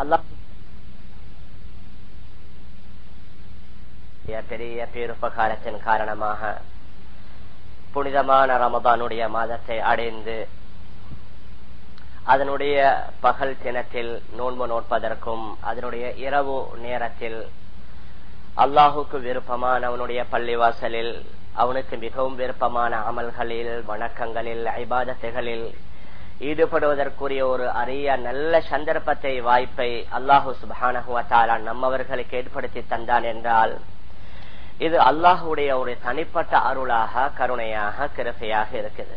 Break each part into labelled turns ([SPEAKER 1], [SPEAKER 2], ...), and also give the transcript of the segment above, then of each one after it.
[SPEAKER 1] அல்லாஹ் பெரிய பேருபகாரத்தின் காரணமாக புனிதமான ரமதானுடைய மாதத்தை அடைந்து அதனுடைய பகல் தினத்தில் நோன்பு நோட்பதற்கும் அதனுடைய இரவு நேரத்தில் அல்லாஹுக்கு விருப்பமான அவனுடைய பள்ளிவாசலில் அவனுக்கு மிகவும் விருப்பமான அமல்களில் வணக்கங்களில் ஐபாதத்துகளில் ஈடுபடுவதற்குரிய ஒரு அரிய நல்ல சந்தர்ப்பத்தை வாய்ப்பை அல்லாஹு சுபானகுவத்தாலா நம்மவர்களுக்கு ஏற்படுத்தி தந்தான் என்றால் இது அல்லாஹுடைய ஒரு தனிப்பட்ட அருளாக கருணையாக கிருப்பையாக இருக்குது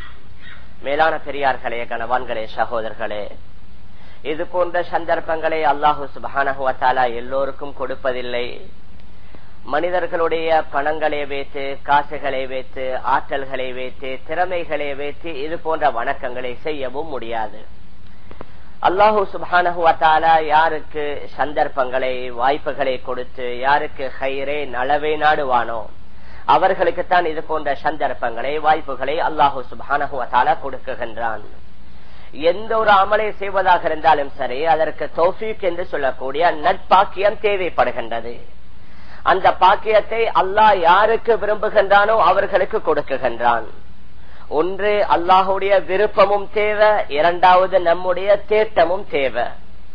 [SPEAKER 1] மேலான பெரியார்களே கணவான்களே சகோதரர்களே இது போன்ற சந்தர்ப்பங்களை அல்லாஹு சுபானகுவத்தாலா எல்லோருக்கும் கொடுப்பதில்லை மனிதர்களுடைய பணங்களை வைத்து காசுகளை வைத்து ஆற்றல்களை வைத்து திறமைகளை வைத்து இது போன்ற வணக்கங்களை செய்யவும் முடியாது அல்லாஹூ சுபானகுவத்தாலா யாருக்கு சந்தர்ப்பங்களை வாய்ப்புகளை கொடுத்து யாருக்கு ஹைரே நலவை நாடுவானோ அவர்களுக்குத்தான் இது போன்ற சந்தர்ப்பங்களை வாய்ப்புகளை அல்லாஹூ சுபானகுவத்தாலா கொடுக்குகின்றான் எந்த ஒரு அமலை செய்வதாக இருந்தாலும் சரி அதற்கு தோஃபீக் என்று சொல்லக்கூடிய நட்பாக்கியம் தேவைப்படுகின்றது அந்த பாக்கியத்தை அல்லாஹ் யாருக்கு விரும்புகின்றானோ அவர்களுக்கு கொடுக்குகின்றான் ஒன்று அல்லாஹுடைய விருப்பமும் தேவை இரண்டாவது நம்முடைய தேட்டமும் தேவை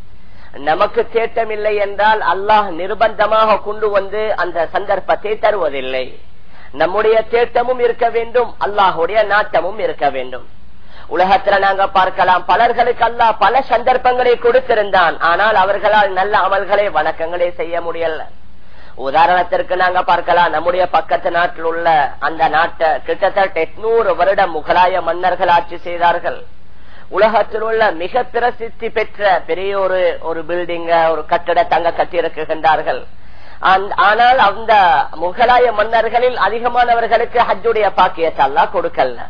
[SPEAKER 1] நமக்கு தேட்டம் இல்லை என்றால் அல்லாஹ் நிர்பந்தமாக கொண்டு வந்து அந்த சந்தர்ப்பத்தை தருவதில்லை நம்முடைய தேட்டமும் இருக்க வேண்டும் அல்லாஹுடைய நாட்டமும் இருக்க வேண்டும் உலகத்துல நாங்க பார்க்கலாம் பலர்களுக்கு அல்லாஹ் பல சந்தர்ப்பங்களை கொடுத்திருந்தான் ஆனால் அவர்களால் நல்ல அமல்களை வணக்கங்களை செய்ய முடியல உதாரணத்திற்கு நாங்க பார்க்கலாம் நம்முடைய பக்கத்து நாட்டில் உள்ள அந்த நாட்டை கிட்டத்தட்ட எட்நூறு வருடம் முகலாய மன்னர்கள் ஆட்சி செய்தார்கள் உலகத்தில் உள்ள மிக பிரசித்தி பெற்ற பெரிய ஒரு ஒரு பில்டிங்க ஒரு கட்டிடத்தை அங்க கட்டியிருக்கின்றார்கள் ஆனால் அந்த முகலாய மன்னர்களில் அதிகமானவர்களுக்கு ஹஜ்ஜுடைய பாக்கியத்தை எல்லாம் கொடுக்கல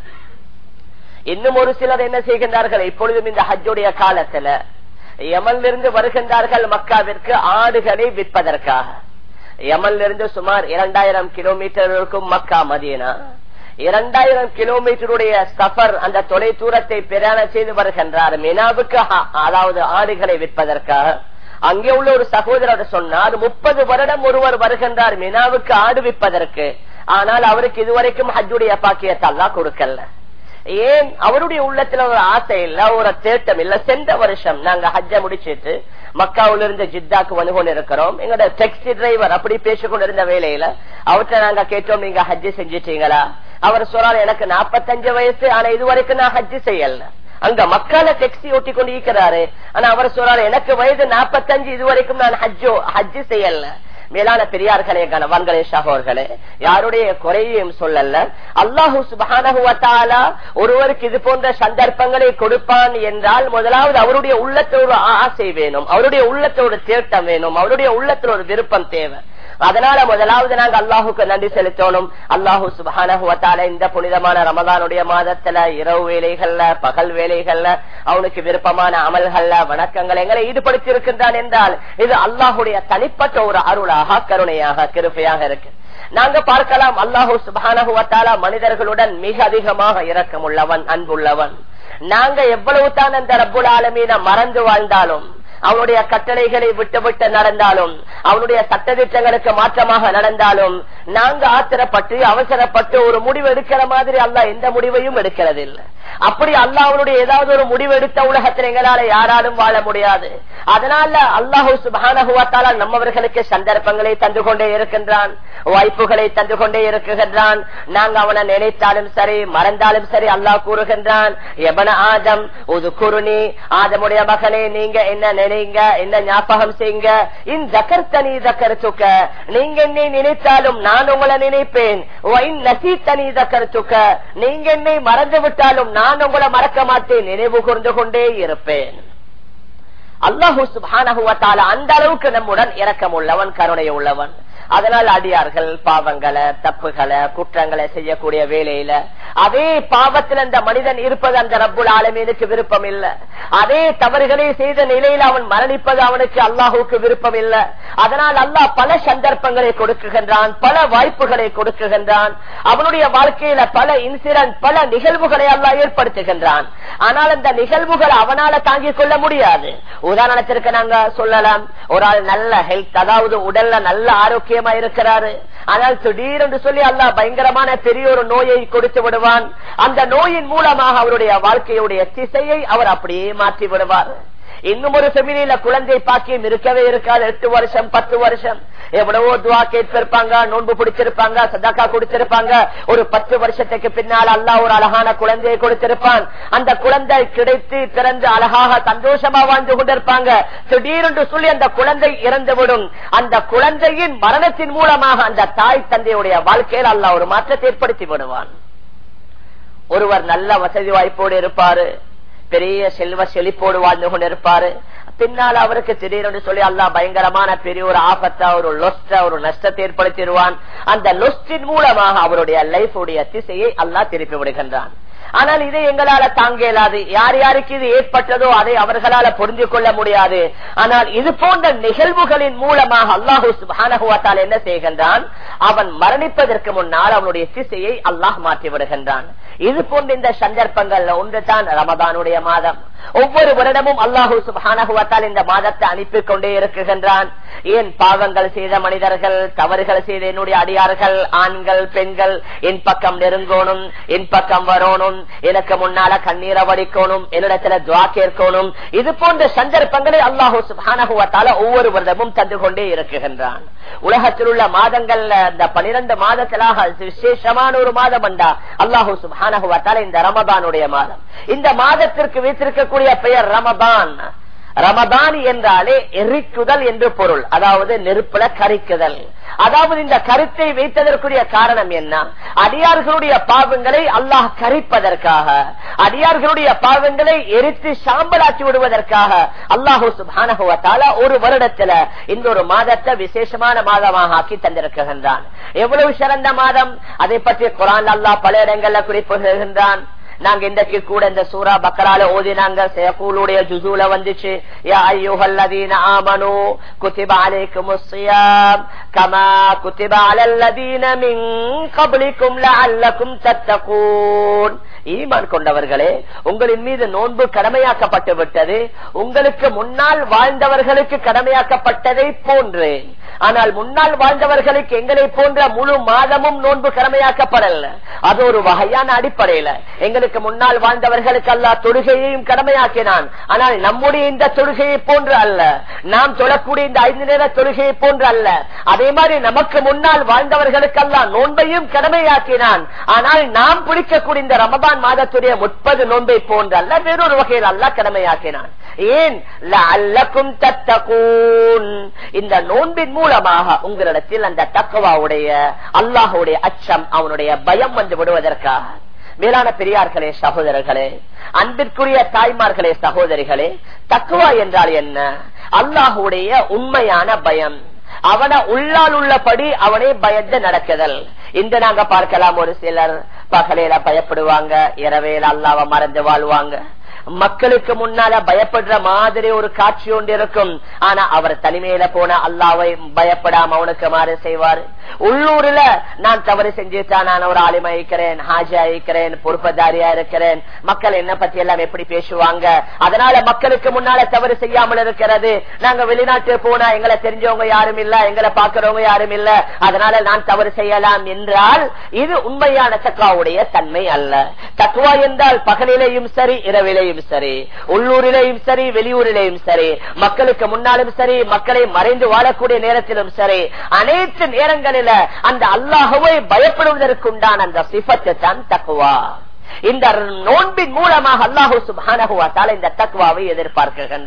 [SPEAKER 1] இன்னும் ஒரு சிலர் என்ன செய்கின்றார்கள் இப்பொழுதும் இந்த ஹஜ்ஜுடைய காலத்துல யமனிலிருந்து வருகின்றார்கள் மக்காவிற்கு ஆடுகளை விற்பதற்காக யமனிலிருந்து சுமார் இரண்டாயிரம் கிலோமீட்டர் இருக்கும் மக்கா மதீனா இரண்டாயிரம் கிலோமீட்டருடைய சஃபர் அந்த தொலை தூரத்தை பிரயாணம் செய்து வருகின்றார் மினாவுக்கு அதாவது ஆடுகளை விற்பதற்காக அங்கே உள்ள ஒரு சகோதரர் சொன்னார் முப்பது வருடம் ஒருவர் வருகின்றார் மினாவுக்கு ஆடு விற்பதற்கு ஆனால் அவருக்கு இதுவரைக்கும் ஹஜ்ஜுடைய பாக்கியத்தெல்லாம் கொடுக்கல ஏன் அவருடைய உள்ளத்துல ஒரு ஆசை இல்ல ஒரு தேட்டம் இல்ல சென்ற வருஷம் நாங்க ஹஜ்ஜ முடிச்சிட்டு மக்காவில இருந்து ஜித்தாக்கு வந்து கொண்டு இருக்கிறோம் எங்களோட டாக்ஸி டிரைவர் அப்படி பேசிக்கொண்டு இருந்த வேலையில அவர்கிட்ட நாங்க கேட்டோம் நீங்க ஹஜ்ஜி செஞ்சிட்டீங்களா அவர் சொல்றாரு எனக்கு நாப்பத்தஞ்சு வயசு ஆனா இது வரைக்கும் நான் ஹஜ்ஜி செய்யல அங்க மக்கால டாக்ஸி ஓட்டி கொண்டு இருக்கிறாரு ஆனா அவர் சொல்றாரு எனக்கு வயது நாப்பத்தஞ்சு இது வரைக்கும் நான் ஹஜ்ஜோ ஹஜ்ஜி செய்யல மேலான பெரியார்களே கணவான்களே சகோர்களே யாருடைய குறையையும் சொல்லல அல்லாஹூ சுபானகுவத்தாலா ஒருவருக்கு இது போன்ற சந்தர்ப்பங்களை கொடுப்பான் என்றால் முதலாவது அவருடைய உள்ளத்தோடு ஆசை வேணும் அவருடைய உள்ளத்தோடு தேட்டம் வேணும் அவருடைய உள்ளத்தில் ஒரு விருப்பம் தேவை அதனால முதலாவது நாங்க அல்லாஹுக்கு நன்றி செலுத்தணும் அல்லாஹு சுபானகுவத்தால இந்த புனிதமான ரமதானுடைய மாதத்துல இரவு வேலைகள்ல பகல் வேலைகள்ல அவனுக்கு விருப்பமான அமல்கள்ல வணக்கங்கள் எங்களை ஈடுபடுத்தி இருக்கின்றான் என்றால் இது அல்லாஹுடைய தனிப்பட்ட ஒரு அருளாக கருணையாக கிருப்பையாக இருக்கு நாங்க பார்க்கலாம் அல்லாஹூ சுபானகுவத்தால மனிதர்களுடன் மிக அதிகமாக இரக்கமுள்ளவன் அன்புள்ளவன் நாங்க எவ்வளவு தான் அந்த ரப்புல் ஆலமீன மறந்து வாழ்ந்தாலும் அவனுடைய கட்டளைகளை விட்டு விட்டு நடந்தாலும் அவனுடைய சட்டத்திட்டங்களுக்கு மாற்றமாக நடந்தாலும் நாங்க ஆத்திரப்பட்டு அவசரப்பட்டு ஒரு முடிவு எடுக்கிற மாதிரி அல்ல எந்த முடிவையும் எடுக்கிறது இல்லை அப்படி அல்ல அவனுடைய ஏதாவது ஒரு முடிவு எடுத்த உலகத்தில் எங்களால யாராலும் வாழ முடியாது அதனால அல்லாஹூ சுபானகுவத்தால நம்மவர்களுக்கு சந்தர்ப்பங்களை தந்து கொண்டே இருக்கின்றான் வாய்ப்புகளை தந்து கொண்டே இருக்குகின்றான் நாங்க அவனை நினைத்தாலும் சரி மறந்தாலும் சரி அல்லாஹ் கூறுகின்றான் எபன ஆதம் ஒரு குருணி ஆதமுடைய மகனே நீங்க என்ன நினைங்க என்ன ஞாபகம் செய்யுங்க இன் ஜக்கர்த்தனி ஜக்கர்த்துக்க நீங்க என்னை நினைத்தாலும் நான் உங்களை நினைப்பேன் நசீத்தனி ஜக்கர்த்துக்க நீங்க என்னை மறந்து விட்டாலும் நான் உங்களை மறக்க மாட்டேன் நினைவு கூர்ந்து கொண்டே இருப்பேன் அல்லாஹூ சுபானகுவத்தால அந்த அளவுக்கு நம்முடன் இரக்கம் உள்ளவன் கருணை உள்ளவன் அதனால் அடியார்கள் பாவங்களை தப்புகளை குற்றங்களை செய்யக்கூடிய வேலையில அதே பாவத்தில் அந்த மனிதன் இருப்பது அந்த ரப்புல் ஆலமீனுக்கு விருப்பம் இல்ல அதே தவறுகளை செய்த நிலையில் அவன் மரணிப்பது அவனுக்கு அல்லாஹுக்கு விருப்பம் இல்ல அதனால் அல்லாஹ் பல சந்தர்ப்பங்களை கொடுக்குகின்றான் பல வாய்ப்புகளை கொடுக்குகின்றான் அவனுடைய வாழ்க்கையில பல இன்சிடென்ட் பல நிகழ்வுகளை அல்லாஹ் ஏற்படுத்துகின்றான் ஆனால் அந்த நிகழ்வுகள் அவனால தாங்கிக் கொள்ள முடியாது உதாரணத்திற்கு நாங்க சொல்லலாம் ஒரு ஆள் நல்ல ஹெல்த் அதாவது உடல்ல நல்ல ஆரோக்கியமா இருக்கிறாரு ஆனால் திடீரென்று சொல்லி அல்லாஹ் பயங்கரமான பெரிய ஒரு நோயை கொடுத்து விடுவான் அந்த நோயின் மூலமாக அவருடைய வாழ்க்கையுடைய திசையை அவர் அப்படியே மாற்றி விடுவார் இன்னும் ஒரு செமினியில குழந்தை பாக்கியம் இருக்கவே இருக்காது எட்டு வருஷம் பத்து வருஷம் எவ்வளவோ துவா கேட்டிருப்பாங்க நோன்பு பிடிச்சிருப்பாங்க சதாக்கா கொடுத்திருப்பாங்க ஒரு பத்து வருஷத்துக்கு பின்னால் அல்லா ஒரு அழகான குழந்தையை கொடுத்திருப்பான் அந்த குழந்தை கிடைத்து திறந்து அழகாக சந்தோஷமா வாழ்ந்து கொண்டிருப்பாங்க திடீரென்று சொல்லி அந்த குழந்தை இறந்துவிடும் அந்த குழந்தையின் மரணத்தின் மூலமாக அந்த தாய் தந்தையுடைய வாழ்க்கையில் அல்லா ஒரு மாற்றத்தை ஏற்படுத்தி விடுவான் ஒருவர் நல்ல வசதி வாய்ப்போடு இருப்பாரு பெரிய செல்வ செழிப்போடு வாழ்ந்து கொண்டிருப்பாரு பின்னால் அவருக்கு திடீரென்று சொல்லி அல்லா பயங்கரமான பெரிய ஒரு ஆபத்தா ஒரு லொஸ்ட ஒரு நஷ்டத்தை ஏற்படுத்திடுவான் அந்த லொஸ்டின் மூலமாக அவருடைய லைஃப் உடைய திசையை அல்லா திருப்பி விடுகின்றான் ஆனால் இதை எங்களால தாங்க இயலாது யார் யாருக்கு இது ஏற்பட்டதோ அதை அவர்களால புரிந்து கொள்ள முடியாது ஆனால் இது போன்ற நிகழ்வுகளின் மூலமாக அல்லாஹூ சுபானகுவாத்தால் என்ன செய்கின்றான் அவன் மரணிப்பதற்கு முன்னால் அவனுடைய திசையை அல்லாஹ் மாற்றி விடுகின்றான் இது போன்ற இந்த சந்தர்ப்பங்கள்ல ஒன்று தான் ரமதானுடைய மாதம் ஒவ்வொரு வருடமும் அல்லாஹூ சுபானகுவத்தால் இந்த மாதத்தை அனுப்பி கொண்டே இருக்குகின்றான் ஏன் பாவங்கள் செய்த மனிதர்கள் தவறுகள் செய்த என்னுடைய அடியார்கள் ஆண்கள் பெண்கள் என் பக்கம் நெருங்கணும் என் பக்கம் வரணும் எனக்கு முன்னால கண்ணீரை வடிக்கணும் என்னிடத்துல துவா கேட்கணும் இது போன்ற சந்தர்ப்பங்களை அல்லாஹூ சுபானகுவத்தால ஒவ்வொரு வருடமும் தந்து கொண்டே இருக்குகின்றான் உலகத்தில் உள்ள மாதங்கள்ல இந்த பனிரெண்டு மாதத்திலாக விசேஷமான ஒரு மாதம் அண்டா அல்லாஹூ சுபானகுவத்தால இந்த ரமதானுடைய மாதம் இந்த மாதத்திற்கு வைத்திருக்கக்கூடிய பெயர் ரமதான் ரமதான் என்றாலே எரிக்குதல் என்று பொருள் அதாவது நெருப்புல கரிக்குதல் அதாவது இந்த கருத்தை வைத்ததற்குரிய காரணம் என்ன அடியார்களுடைய பாவங்களை அல்லாஹ் கரிப்பதற்காக அடியார்களுடைய பாவங்களை எரித்து சாம்பலாக்கி விடுவதற்காக அல்லாஹூ சுபானகுவத்தால ஒரு வருடத்துல இந்த ஒரு மாதத்தை விசேஷமான மாதமாக ஆக்கி தந்திருக்கின்றான் எவ்வளவு சிறந்த மாதம் அதை பற்றி குரான் அல்லாஹ் பல இடங்கள்ல குறிப்பிடுகின்றான் நாங்க இன்றைக்கு கூட இந்த சூரா பக்கரால ஓதினாங்க சேகூலுடைய ஜுசூல வந்துச்சு யா ஐயுஹல்லதீன ஆமனு குதிப அலைக்குமுஸ் ஸியாம் கமா குதிப அலல்லதீன மின் கப்லிக்கும் லஅல்லக்கும் தத்தகூன் ஈமான் கொண்டவர்களே உங்களின் மீது நோன்பு கடமையாக்கப்பட்டு விட்டது உங்களுக்கு முன்னால் வாழ்ந்தவர்களுக்கு கடமையாக்கப்பட்டதை போன்று ஆனால் முன்னால் வாழ்ந்தவர்களுக்கு எங்களை போன்ற முழு மாதமும் நோன்பு கடமையாக்கப்படல அது ஒரு வகையான அடிப்படையில எங்களுக்கு முன்னால் வாழ்ந்தவர்களுக்கு அல்ல தொழுகையையும் கடமையாக்கினான் ஆனால் நம்முடைய இந்த தொழுகையை போன்று அல்ல நாம் தொழக்கூடிய இந்த ஐந்து நேர தொழுகையை போன்று அல்ல அதே மாதிரி நமக்கு முன்னால் வாழ்ந்தவர்களுக்கு அல்ல நோன்பையும் கடமையாக்கினான் ஆனால் நாம் பிடிக்கக்கூடிய இந்த ரமபான் மாதத்துடைய முப்பது நோன்பை போன்று அல்ல வேறொரு வகையில் அல்ல கடமையாக்கினான் ஏன் அல்லக்கும் தத்தகூன் இந்த நோன்பின் மூலமாக உங்களிடத்தில் அந்த தக்குவாவுடைய அல்லாஹுடைய அச்சம் அவனுடைய பயம் வந்து விடுவதற்காக மேலான பெரியார்களே சகோதரர்களே அன்பிற்குரிய தாய்மார்களே சகோதரிகளே தக்குவா என்றால் என்ன அல்லாஹுடைய உண்மையான பயம் அவனை உள்ளால் உள்ளபடி அவனை பயந்து நடக்குதல் இந்த நாங்க பார்க்கலாம் ஒரு சிலர் பகலையில பயப்படுவாங்க இரவையில அல்லாவ மறந்து வாழ்வாங்க மக்களுக்கு முன்னால பயப்படுற மாதிரி ஒரு காட்சி ஒன்று இருக்கும் ஆனா அவர் தனிமையில போன அல்லாவை பயப்படாம அவனுக்கு மாறு செய்வார் உள்ளூர்ல நான் தவறு செஞ்சுட்டா நான் ஒரு ஆளுமை இருக்கிறேன் ஹாஜியா இருக்கிறேன் பொறுப்பதாரியா இருக்கிறேன் மக்கள் என்ன பத்தி எல்லாம் எப்படி பேசுவாங்க அதனால மக்களுக்கு முன்னால தவறு செய்யாமல் இருக்கிறது நாங்க வெளிநாட்டு போனா எங்களை தெரிஞ்சவங்க யாரும் இல்ல எங்களை பாக்குறவங்க யாரும் இல்ல அதனால நான் தவறு செய்யலாம் என்றால் இது உண்மையான தக்குவாவுடைய தன்மை அல்ல தக்குவா என்றால் பகலிலேயும் சரி இரவிலேயும் சரி உள்ளூரிலேயும் சரி வெளியூரிலேயும் சரி மக்களுக்கு முன்னாலும் சரி மக்களை மறைந்து வாழக்கூடிய நேரத்திலும் சரி அனைத்து நேரங்களில அந்த அல்லாஹுவை பயப்படுவதற்குண்டான அந்த சிபத்து தான் தக்குவா இந்த நோன்பின் மூலமாக அல்லாஹூ சுபானகுவாத்தால் இந்த தக்குவாவை எதிர்பார்க்கின்றான்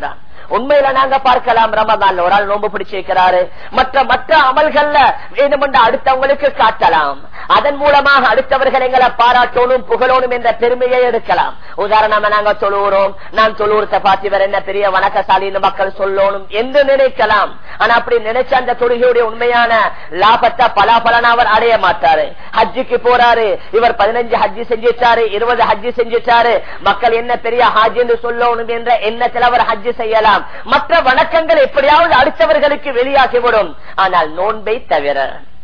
[SPEAKER 1] உண்மையில நாங்க பார்க்கலாம் ரமதான் ஒரு ஆள் நோன்பு பிடிச்சிருக்கிறாரு மற்ற மற்ற அமல்கள்ல வேண்டுமென்ற அடுத்தவங்களுக்கு காட்டலாம் அதன் மூலமாக அடுத்தவர்கள் எங்களை பாராட்டணும் புகழணும் என்ற பெருமையை எடுக்கலாம் உதாரணமா நாங்க தொழுகிறோம் நான் தொழுவுறத பார்த்து இவர் என்ன பெரிய வணக்கசாலின்னு மக்கள் சொல்லணும் என்று நினைக்கலாம் ஆனா அப்படி நினைச்ச அந்த தொழுகையுடைய உண்மையான லாபத்தை பலாபலன் அவர் அடைய மாட்டாரு ஹஜ்ஜுக்கு போறாரு இவர் பதினஞ்சு ஹஜ்ஜி செஞ்சிட்டாரு இருபது ஹஜ்ஜி செஞ்சிட்டாரு மக்கள் என்ன பெரிய ஹாஜ் என்று சொல்லணும் என்ற எண்ணத்தில் அவர் ஹஜ்ஜு செய்யலாம் மற்ற வணக்கங்கள் எப்படியாவது அடுத்தவர்களுக்கு வெளியாகிவிடும் ஆனால் நோன்பை தவிர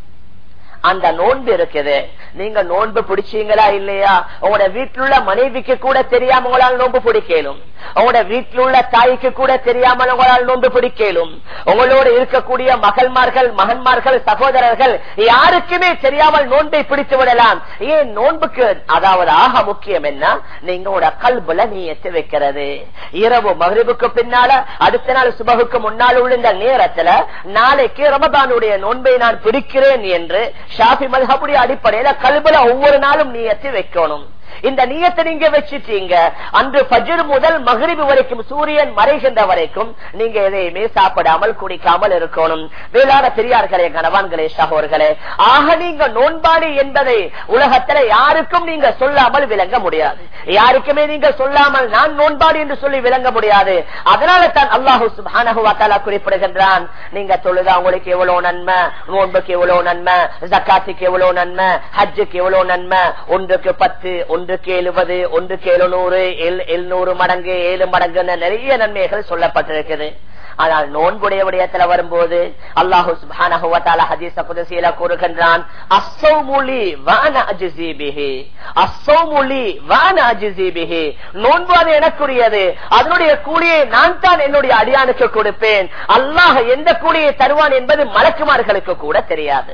[SPEAKER 1] அந்த நோன்பு இருக்குது நீங்க நோன்பு பிடிச்சீங்களா இல்லையா உங்களோட வீட்டில் உள்ள மனைவிக்கு கூட தெரியாம உங்களால் நோன்பு பிடிக்கலும் உங்களோட வீட்டில் உள்ள தாய்க்கு கூட தெரியாமல் உங்களால் நோன்பு பிடிக்கலும் உங்களோட இருக்கக்கூடிய மகள்மார்கள் மகன்மார்கள் சகோதரர்கள் யாருக்குமே தெரியாமல் நோன்பை பிடித்து விடலாம் ஏன் நோன்புக்கு அதாவது ஆக முக்கியம் என்ன நீங்க உங்களோட கல்புல நீ எத்து வைக்கிறது இரவு மகிழ்வுக்கு பின்னால அடுத்த நாள் சுபகுக்கு முன்னால் உள்ள இந்த நேரத்துல நாளைக்கு ரமதானுடைய நோன்பை நான் பிடிக்கிறேன் என்று ஷாஃபி மல்ஹபுடைய அடிப்படையில கல்புல ஒவ்வொரு நாளும் நீ எத்தி வைக்கணும் இந்த நீயத்தை நீங்க வச்சுட்டீங்க அன்று பஜிர் முதல் மகிழ்வு வரைக்கும் சூரியன் மறைகின்ற வரைக்கும் நீங்க எதையுமே சாப்பிடாமல் குடிக்காமல் இருக்கணும் வேளாண் பெரியார்களே கணவான்களே சகோர்களே ஆக நீங்க நோன்பாடி என்பதை உலகத்துல யாருக்கும் நீங்க சொல்லாமல் விளங்க முடியாது யாருக்குமே நீங்க சொல்லாமல் நான் நோன்பாடி என்று சொல்லி விளங்க முடியாது அதனால தான் அல்லாஹு சுபானகுவாத்தாலா குறிப்பிடுகின்றான் நீங்க தொழுதா உங்களுக்கு எவ்வளவு நன்மை நோன்புக்கு எவ்வளவு நன்மை ஜக்காத்துக்கு எவ்வளவு நன்மை ஹஜ்ஜுக்கு எவ்வளவு நன்மை ஒன்றுக்கு பத்து ஒன்றுக்கு எழுபது ஒன்றுக்கு எழுநூறு எழுநூறு மடங்கு ஏழு மடங்கு நிறைய நன்மைகள் சொல்லப்பட்டிருக்குது ஆனால் நோன்புடைய விடயத்துல வரும்போது அல்லாஹு சுபானஹுவத்தால ஹதீச புதசியில கூறுகின்றான் அசௌமுலி வான அஜிசிபிஹி அசௌமுலி வான அஜிசிபிஹி நோன்பு அது எனக்குரியது அதனுடைய கூலியை நான் தான் என்னுடைய அடியானுக்கு கொடுப்பேன் அல்லாஹ் எந்த கூலியை தருவான் என்பது மலக்குமார்களுக்கு கூட தெரியாது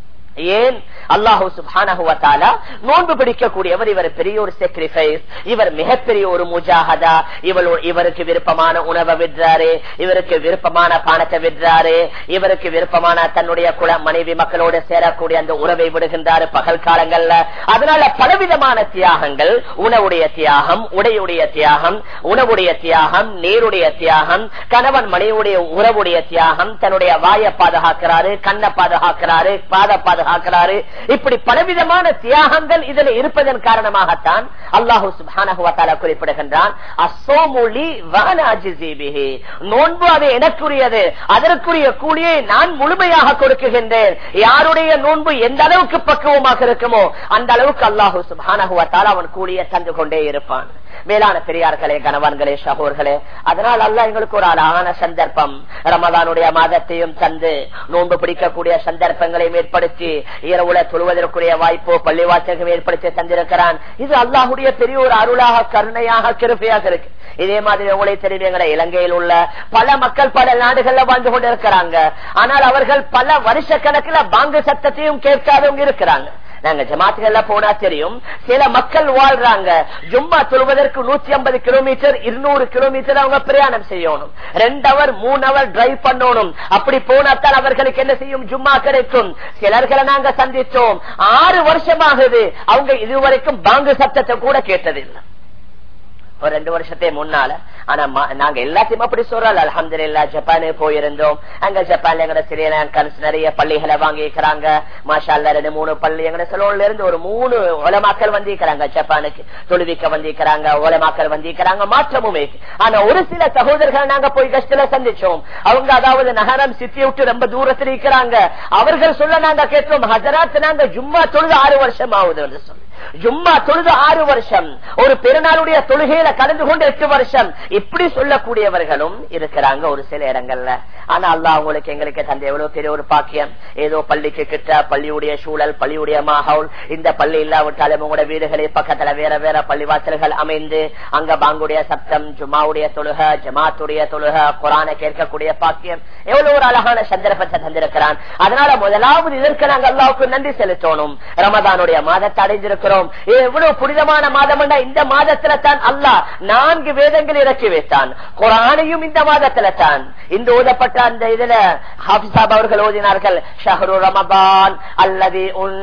[SPEAKER 1] ஏன் அல்லாஹூ சுபானகுவத்தாலா நோன்பு பிடிக்கக்கூடியவர் இவர் பெரிய ஒரு சாக்ரிஃபைஸ் இவர் மிகப்பெரிய ஒரு முஜாஹதா இவள் இவருக்கு விருப்பமான உணவை விடுறாரு இவருக்கு விருப்பமான பானத்தை விடுறாரு இவருக்கு விருப்பமான தன்னுடைய குல மனைவி மக்களோடு சேரக்கூடிய அந்த உறவை விடுகின்றாரு பகல் காலங்கள்ல அதனால பலவிதமான தியாகங்கள் உணவுடைய தியாகம் உடையுடைய தியாகம் உணவுடைய தியாகம் நீருடைய தியாகம் கணவன் மனைவியுடைய உறவுடைய தியாகம் தன்னுடைய வாயை பாதுகாக்கிறாரு கண்ணை பாதுகாக்கிறாரு பாத பாதுகாக்கிறாரு இப்படி பலவிதமான தியாகங்கள் இதில் இருப்பதன் காரணமாகத்தான் அல்லாஹூ சுபானகுவத்தால குறிப்பிடுகின்றான் அசோமொழி வானாஜிபிஹி நோன்பு அது எனக்குரியது அதற்குரிய கூலியை நான் முழுமையாக கொடுக்குகின்றேன் யாருடைய நோன்பு எந்த அளவுக்கு பக்குவமாக இருக்குமோ அந்த அளவுக்கு அல்லாஹூ சுபானகுவத்தால் அவன் கூலியை தந்து கொண்டே இருப்பான் மேலான பெரியார்களே கணவான்களே சகோர்களே அதனால் அல்ல எங்களுக்கு ஒரு அழகான சந்தர்ப்பம் ரமதானுடைய மாதத்தையும் தந்து நோன்பு பிடிக்கக்கூடிய சந்தர்ப்பங்களையும் ஏற்படுத்தி இரவுல தொழுவதற்குரிய வாய்ப்போ பள்ளிவாசகம் ஏற்படுத்தி தந்திருக்கிறான் இது அல்லாஹுடைய பெரிய ஒரு அருளாக கருணையாக கிருப்பையாக இருக்கு இதே மாதிரி உங்களை தெரிவிங்கிற இலங்கையில் உள்ள பல மக்கள் பல நாடுகள்ல வாழ்ந்து கொண்டிருக்கிறாங்க ஆனால் அவர்கள் பல வருஷ கணக்குல பாங்கு சத்தத்தையும் கேட்காதவங்க இருக்கிறாங்க நாங்க ஜமாத்துகள்ல போனா தெரியும் சில மக்கள் வாழ்றாங்க ஜும்மா தொழுவதற்கு நூத்தி ஐம்பது கிலோமீட்டர் இருநூறு கிலோமீட்டர் அவங்க பிரயாணம் செய்யணும் ரெண்டு அவர் மூணு அவர் டிரைவ் பண்ணணும் அப்படி போனாத்தான் அவர்களுக்கு என்ன செய்யும் ஜும்மா கிடைக்கும் சிலர்களை நாங்க சந்திச்சோம் ஆறு வருஷமாகுது அவங்க இதுவரைக்கும் பாங்கு சத்தத்தை கூட கேட்டதில்லை ஒரு ரெண்டு வருஷத்தை முன்னால ஆனா நாங்க எல்லாத்தையும் அப்படி சொல்றோம் அலமது இல்லா ஜப்பானு போயிருந்தோம் அங்க ஜப்பான்ல எங்கட ஸ்ரீலங்கன்ஸ் நிறைய பள்ளிகளை வாங்கிக்கிறாங்க மாஷால்ல ரெண்டு மூணு பள்ளி எங்கட செலவுல இருந்து ஒரு மூணு உலமாக்கள் வந்திருக்கிறாங்க ஜப்பானுக்கு தொழுவிக்க வந்திருக்கிறாங்க உலமாக்கள் வந்திருக்கிறாங்க மாற்றமுமே ஆனா ஒரு சில சகோதரர்கள் நாங்க போய் கஷ்டத்துல சந்திச்சோம் அவங்க அதாவது நகரம் சித்தியை விட்டு ரொம்ப தூரத்தில் இருக்கிறாங்க அவர்கள் சொல்ல நாங்க கேட்டோம் ஹசராத் நாங்க ஜும்மா தொழுது ஆறு வருஷம் ஆகுது சொல்லி ஜும்மா தொழுது ஆறு வருஷம் ஒரு பெருநாளுடைய தொழுகையில கலந்து கொண்டு எட்டு வருஷம் இப்படி சொல்லக்கூடியவர்களும் இருக்கிறாங்க ஒரு சில இடங்கள்ல ஆனா அல்லா உங்களுக்கு எங்களுக்கு தந்த எவ்வளவு பெரிய ஒரு பாக்கியம் ஏதோ பள்ளிக்கு கிட்ட பள்ளியுடைய சூழல் பள்ளியுடைய மாஹவுல் இந்த பள்ளி இல்லாவிட்டாலும் உங்களோட வீடுகளில் பக்கத்துல வேற வேற பள்ளிவாசல்கள் அமைந்து அங்க பாங்குடைய சப்தம் ஜும்மாவுடைய தொழுக ஜமாத்துடைய தொழுக குரான கேட்கக்கூடிய பாக்கியம் எவ்வளவு ஒரு அழகான சந்தர்ப்பத்தை தந்திருக்கிறான் அதனால முதலாவது இதற்கு நாங்க அல்லாவுக்கு நன்றி செலுத்தணும் ரமதானுடைய மாதத்தை அடைஞ்சிருக்கிறோம் எவ்வளவு புனிதமான மாதம் இந்த மாதத்துல தான் அல்லாஹ் நான்கு வேதங்கள் இறக்கி இறக்கி வைத்தான் குரானையும் இந்த மாதத்துல தான் இந்த ஓதப்பட்ட அந்த இதுல ஹாபிசாப் அவர்கள் ஓதினார்கள் ஷஹரு ரமதான் அல்லது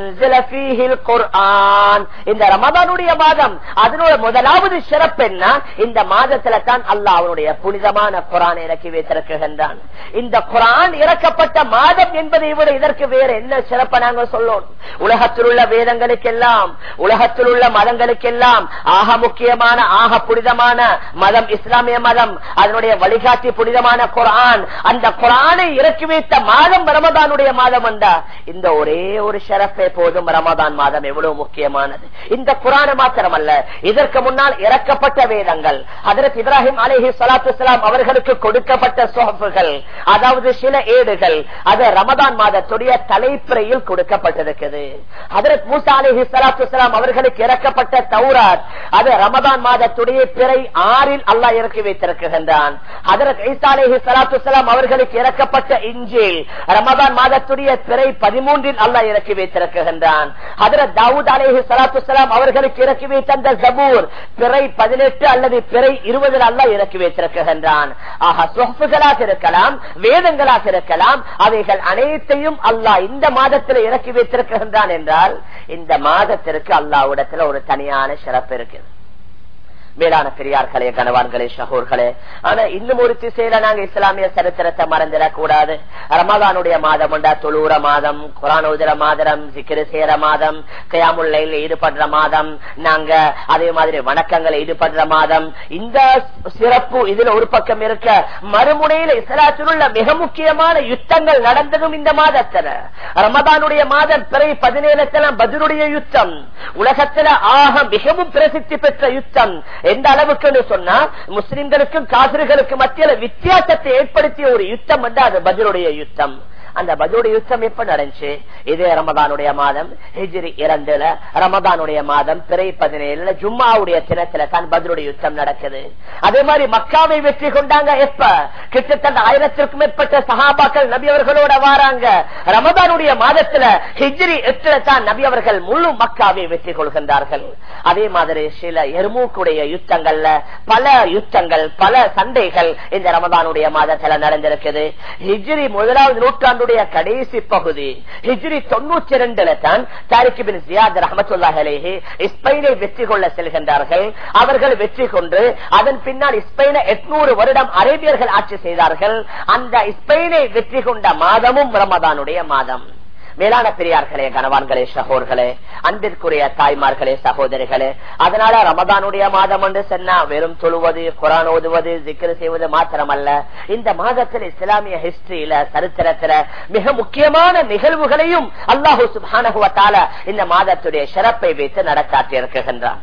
[SPEAKER 1] குர்ஆன் இந்த ரமதானுடைய மாதம் அதனோட முதலாவது சிறப்பு என்ன இந்த மாதத்துல தான் அல்லாஹ் அவனுடைய புனிதமான குரான் இறக்கி வைத்திருக்கின்றான் இந்த குரான் இறக்கப்பட்ட மாதம் என்பதை விட இதற்கு வேற என்ன சிறப்பை நாங்கள் சொல்லணும் உலகத்தில் உள்ள வேதங்களுக்கெல்லாம் உலகத்தில் உள்ள மதங்களுக்கெல்லாம் ஆக முக்கியமான ஆக புனிதமான மதம் இஸ்லாமிய மதம் அதனுடைய வழிகாட்டி புனிதமான குரான் அந்த குரானை இறக்கி வைத்த மாதம் ரமதானுடைய மாதம் என்றா இந்த ஒரே ஒரு ஷரப்பே போதும் ரமதான் மாதம் எவ்வளவு முக்கியமானது இந்த குரான மாத்திரமல்ல இதற்கு முன்னால் இறக்கப்பட்ட வேதங்கள் அதற்கு இப்ராஹிம் அலிஹி சலாத்து அவர்களுக்கு கொடுக்கப்பட்ட சோப்புகள் அதாவது சில ஏடுகள் அது ரமதான் மாதத்துடைய தலைப்பிறையில் கொடுக்கப்பட்டிருக்கிறது அதற்கு மூசா அலிஹி சலாத்து அவர்களுக்கு இறக்கப்பட்ட தௌராத் அது ரமதான் மாதத்துடைய பிறை ஆறில் அல்லாஹ் இறக்கி வைத்திருக்கின்றான் அதற்கு ஈசா அலிஹி சலாத்து அவர்களுக்கு இறக்கப்பட்ட இஞ்சில் ரமதான் மாதத்துடைய பிறை பதிமூன்றில் அல்லாஹ் இறக்கி வைத்திருக்கின்றான் அதற்கு தாவூத் அலிஹி சலாத்து அவர்களுக்கு இறக்கி வைத்த அந்த ஜபூர் பிறை பதினெட்டு அல்லது பிறை இருபதில் அல்லாஹ் இறக்கி வைத்திருக்கின்றான் ஆக சொஃபுகளாக இருக்கலாம் வேதங்களாக இருக்கலாம் அவைகள் அனைத்தையும் அல்லாஹ் இந்த மாதத்தில் இறக்கி வைத்திருக்கின்றான் என்றால் இந்த மாதத்திற்கு அல்லாவிடத்தில் ஒரு தனியான சிறப்பு இருக்குது மேலான பெரியார்களே கணவான்களே ஷஹூர்களே ஆனா இன்னும் ஒரு திசையில நாங்க இஸ்லாமிய சரித்திரத்தை மறந்துடக் கூடாது ரமதானுடைய மாதம் உண்டா தொழுற மாதம் குரான் உதிர மாதம் சிக்கிர சேர மாதம் கயாமுல்லையில் ஈடுபடுற மாதம் நாங்க அதே மாதிரி வணக்கங்களை ஈடுபடுற மாதம் இந்த சிறப்பு இதுல ஒரு பக்கம் இருக்க மறுமுனையில இஸ்லாத்தில் உள்ள மிக முக்கியமான யுத்தங்கள் நடந்ததும் இந்த மாதத்துல ரமதானுடைய மாதம் பிறை பதினேழத்தெல்லாம் பதிலுடைய யுத்தம் உலகத்துல ஆக மிகவும் பிரசித்தி பெற்ற யுத்தம் எந்த அளவுக்கு சொன்னா முஸ்லிம்களுக்கும் காசிர்களுக்கும் மத்தியில வித்தியாசத்தை ஏற்படுத்திய ஒரு யுத்தம் வந்து அது பதிலுடைய யுத்தம் அந்த பதிலுடைய யுத்தம் எப்ப நடந்துச்சு இதே ரமதானுடைய மாதம் ஹிஜிரி இரண்டுல ரமதானுடைய மாதம் பிறை பதினேழுல ஜும்மாவுடைய தினத்துல தான் பதிலுடைய யுத்தம் நடக்குது அதே மாதிரி மக்காவை வெற்றி கொண்டாங்க எப்ப கிட்டத்தட்ட ஆயிரத்திற்கும் மேற்பட்ட சகாபாக்கள் நபி அவர்களோட வாராங்க ரமதானுடைய மாதத்துல ஹிஜ்ரி எட்டுல தான் நபி அவர்கள் முழு மக்காவை வெற்றி கொள்கின்றார்கள் அதே மாதிரி சில எருமூக்குடைய யுத்தங்கள்ல பல யுத்தங்கள் பல சண்டைகள் இந்த ரமதானுடைய மாதத்துல நடந்திருக்குது ஹிஜ்ரி முதலாவது நூற்றாண்டு நூற்றாண்டுடைய கடைசி பகுதி ஹிஜ்ரி தொண்ணூற்றி இரண்டுல தான் தாரிக் பின் ஜியாத் ரஹமத்துல்லாஹலேஹி ஸ்பெயினை வெற்றி கொள்ள செல்கின்றார்கள் அவர்கள் வெற்றி கொண்டு அதன் பின்னால் ஸ்பெயினை எட்நூறு வருடம் அரேபியர்கள் ஆட்சி செய்தார்கள் அந்த ஸ்பெயினை வெற்றி கொண்ட மாதமும் ரமதானுடைய மாதம் மேலான பெரியார்களே கனவான்களே சகோர்களே அன்பிற்குரிய தாய்மார்களே சகோதரிகளே அதனால ரமதானுடைய மாதம் என்று சொன்னா வெறும் தொழுவது குரான் ஓதுவது ஜிக்கர் செய்வது மாத்திரமல்ல இந்த மாதத்தில் இஸ்லாமிய ஹிஸ்டரியில சரித்திரத்துல மிக முக்கியமான நிகழ்வுகளையும் அல்லாஹூ சுபானகுவத்தால இந்த மாதத்துடைய சிறப்பை வைத்து நடக்காட்டி இருக்கின்றான்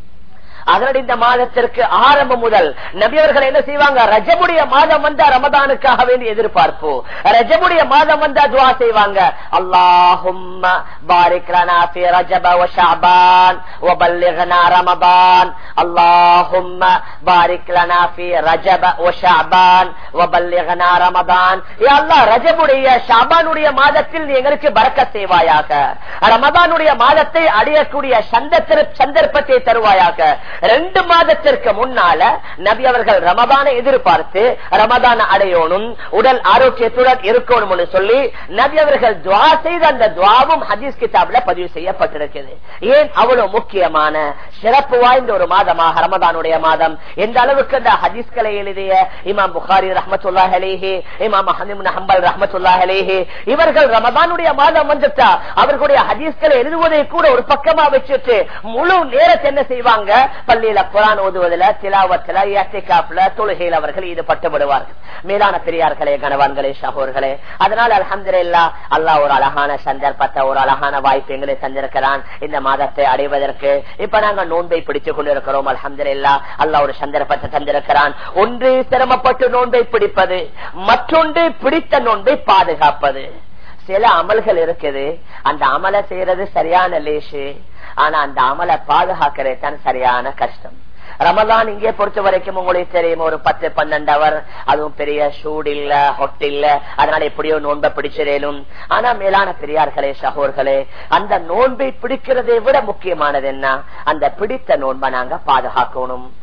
[SPEAKER 1] அதனுடைய இந்த மாதத்திற்கு ஆரம்பம் முதல் நபியவர்கள் என்ன செய்வாங்க ரஜமுடைய மாதம் வந்தா ரமதானுக்காக வேண்டி எதிர்பார்ப்பு ரஜமுடைய மாதம் வந்தா துவா செய்வாங்க அல்லாஹும் பாரிக் லனா ஃபி ரஜப வ ஷஅபான் வ பல்லிக்னா ரமதான் அல்லாஹும் பாரிக் லனா ஃபி ரஜப வ ஷஅபான் வ பல்லிக்னா ரமதான் யா அல்லாஹ் ரஜமுடைய ஷஅபானுடைய மாதத்தில் நீ எங்களுக்கு பரக்கத் செய்வாயாக ரமதானுடைய மாதத்தை அடையக்கூடிய சந்தர்ப்பத்தை தருவாயாக ரெண்டு மாதத்திற்கு முன்னால நபி அவர்கள் ரமதானை எதிர்பார்த்து ரமதான அடையணும் உடல் ஆரோக்கியத்துடன் இருக்கணும் சொல்லி நபி அவர்கள் துவா செய்த அந்த துவாவும் ஹதீஸ் கிதாப்ல பதிவு செய்யப்பட்டிருக்கிறது ஏன் அவ்வளவு முக்கியமான சிறப்பு வாய்ந்த ஒரு மாதமாக ரமதானுடைய மாதம் எந்த அளவுக்கு அந்த ஹதீஸ்களை எழுதிய இமாம் புகாரி ரஹமத்துல்லா அலேஹே இமாம் ஹம்பல் ரஹமத்துல்லா அலேஹே இவர்கள் ரமதானுடைய மாதம் வந்துட்டா அவர்களுடைய ஹதீஸ்களை எழுதுவதை கூட ஒரு பக்கமா வச்சுட்டு முழு நேரத்தை என்ன செய்வாங்க பள்ளியில குரான் ஓதுவதில் திலாவத்துல ஏத்திகாப்ல தொழுகையில் அவர்கள் ஈடுபட்டு விடுவார்கள் மேலான பெரியார்களே கணவான்களே சகோர்களே அதனால் அலமதுல்லா அல்லா ஒரு அழகான சந்தர்ப்பத்தை ஒரு அழகான வாய்ப்பு எங்களை தந்திருக்கிறான் இந்த மாதத்தை அடைவதற்கு இப்ப நாங்க நோன்பை பிடித்துக் கொண்டிருக்கிறோம் அலமதுல்லா அல்லா ஒரு சந்தர்ப்பத்தை தந்திருக்கிறான் ஒன்று சிரமப்பட்டு நோன்பை பிடிப்பது மற்றொன்று பிடித்த நோன்பை பாதுகாப்பது சில அமல்கள் இருக்குது அந்த அமலை செய்யறது சரியான லேசு ஆனா அந்த அமலை பாதுகாக்கிறது தான் சரியான கஷ்டம் ரமதான் இங்கே பொறுத்த வரைக்கும் உங்களுக்கு தெரியும் ஒரு பத்து பன்னெண்டு அவர் அதுவும் பெரிய சூடு இல்ல ஹொட் இல்ல அதனால எப்படியோ நோன்பை பிடிச்சிடலும் ஆனா மேலான பெரியார்களே சகோர்களே அந்த நோன்பை பிடிக்கிறதை விட முக்கியமானது என்ன அந்த பிடித்த நோன்பை நாங்க பாதுகாக்கணும்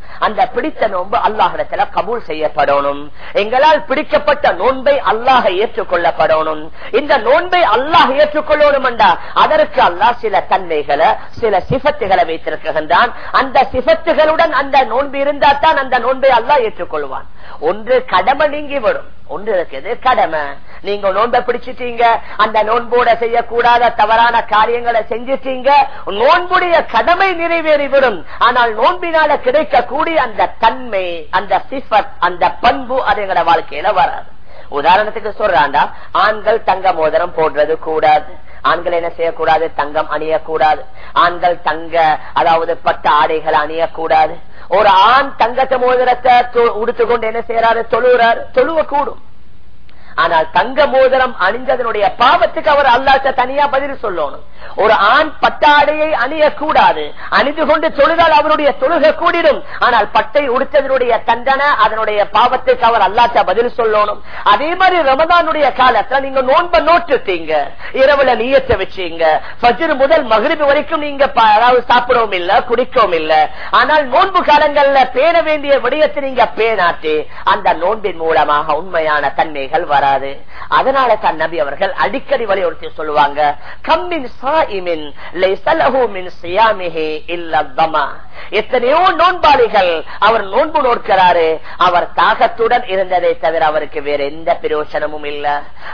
[SPEAKER 1] அந்த பிடித்த நோன்பு அல்லாஹிடத்துல கபூல் செய்யப்படணும் எங்களால் பிடிக்கப்பட்ட நோன்பை அல்லாஹ ஏற்றுக்கொள்ளப்படணும் இந்த நோன்பை அல்லாஹ் ஏற்றுக்கொள்ளணும் என்றா அதற்கு அல்லாஹ் சில தன்மைகளை சில சிபத்துகளை வைத்திருக்கின்றான் அந்த சிபத்துகளுடன் அந்த நோன்பு இருந்தா தான் அந்த நோன்பை அல்லாஹ் ஏற்றுக்கொள்வான் ஒன்று கடமை நீங்கி வரும் ஒன்று இருக்குது கடமை நீங்க நோன்பை பிடிச்சிட்டீங்க அந்த நோன்போட செய்யக்கூடாத தவறான காரியங்களை செஞ்சிட்டீங்க நோன்புடைய கடமை நிறைவேறிவிடும் ஆனால் நோன்பினால கிடைக்கக்கூடிய அந்த தன்மை அந்த சிஃபத் அந்த பண்பு அது எங்களோட வாழ்க்கையில வராது உதாரணத்துக்கு சொல்றாண்டா ஆண்கள் தங்க மோதிரம் போடுறது கூடாது ஆண்கள் என்ன செய்யக்கூடாது தங்கம் அணியக்கூடாது ஆண்கள் தங்க அதாவது பட்ட ஆடைகளை அணியக்கூடாது ஒரு ஆண் தங்கத்தை மோதிரத்தை உடுத்துக்கொண்டு என்ன செய்யறாரு தொழுகிறாரு தொழுவ கூடும் ஆனால் தங்க மோதிரம் அணிந்ததனுடைய பாவத்துக்கு அவர் அல்லாட்ட தனியா பதில் சொல்லணும் ஒரு ஆண் பட்டாடையை அணியக்கூடாது அணிந்து கொண்டு தொழுதால் அவருடைய தொழுக கூடிடும் ஆனால் பட்டை உடுத்ததனுடைய தண்டனை அதனுடைய பாவத்துக்கு அவர் அல்லாட்ட பதில் சொல்லணும் அதே மாதிரி ரமதானுடைய காலத்துல நீங்க நோன்ப நோட்டுட்டீங்க இரவுல நீயத்தை வச்சீங்க பஜ்ரு முதல் மகிழ்வு வரைக்கும் நீங்க அதாவது சாப்பிடவும் இல்ல குடிக்கவும் இல்ல ஆனால் நோன்பு காலங்கள்ல பேண வேண்டிய விடயத்தை நீங்க பேணாட்டு அந்த நோன்பின் மூலமாக உண்மையான தன்மைகள் வர வராது அதனால தான் நபி அவர்கள் அடிக்கடி வலியுறுத்தி சொல்லுவாங்க கம்மின் சாயிமின் எத்தனையோ நோன்பாளிகள் அவர் நோன்பு நோக்கிறாரு அவர் தாகத்துடன் இருந்ததை தவிர அவருக்கு வேற எந்த பிரயோசனமும் இல்ல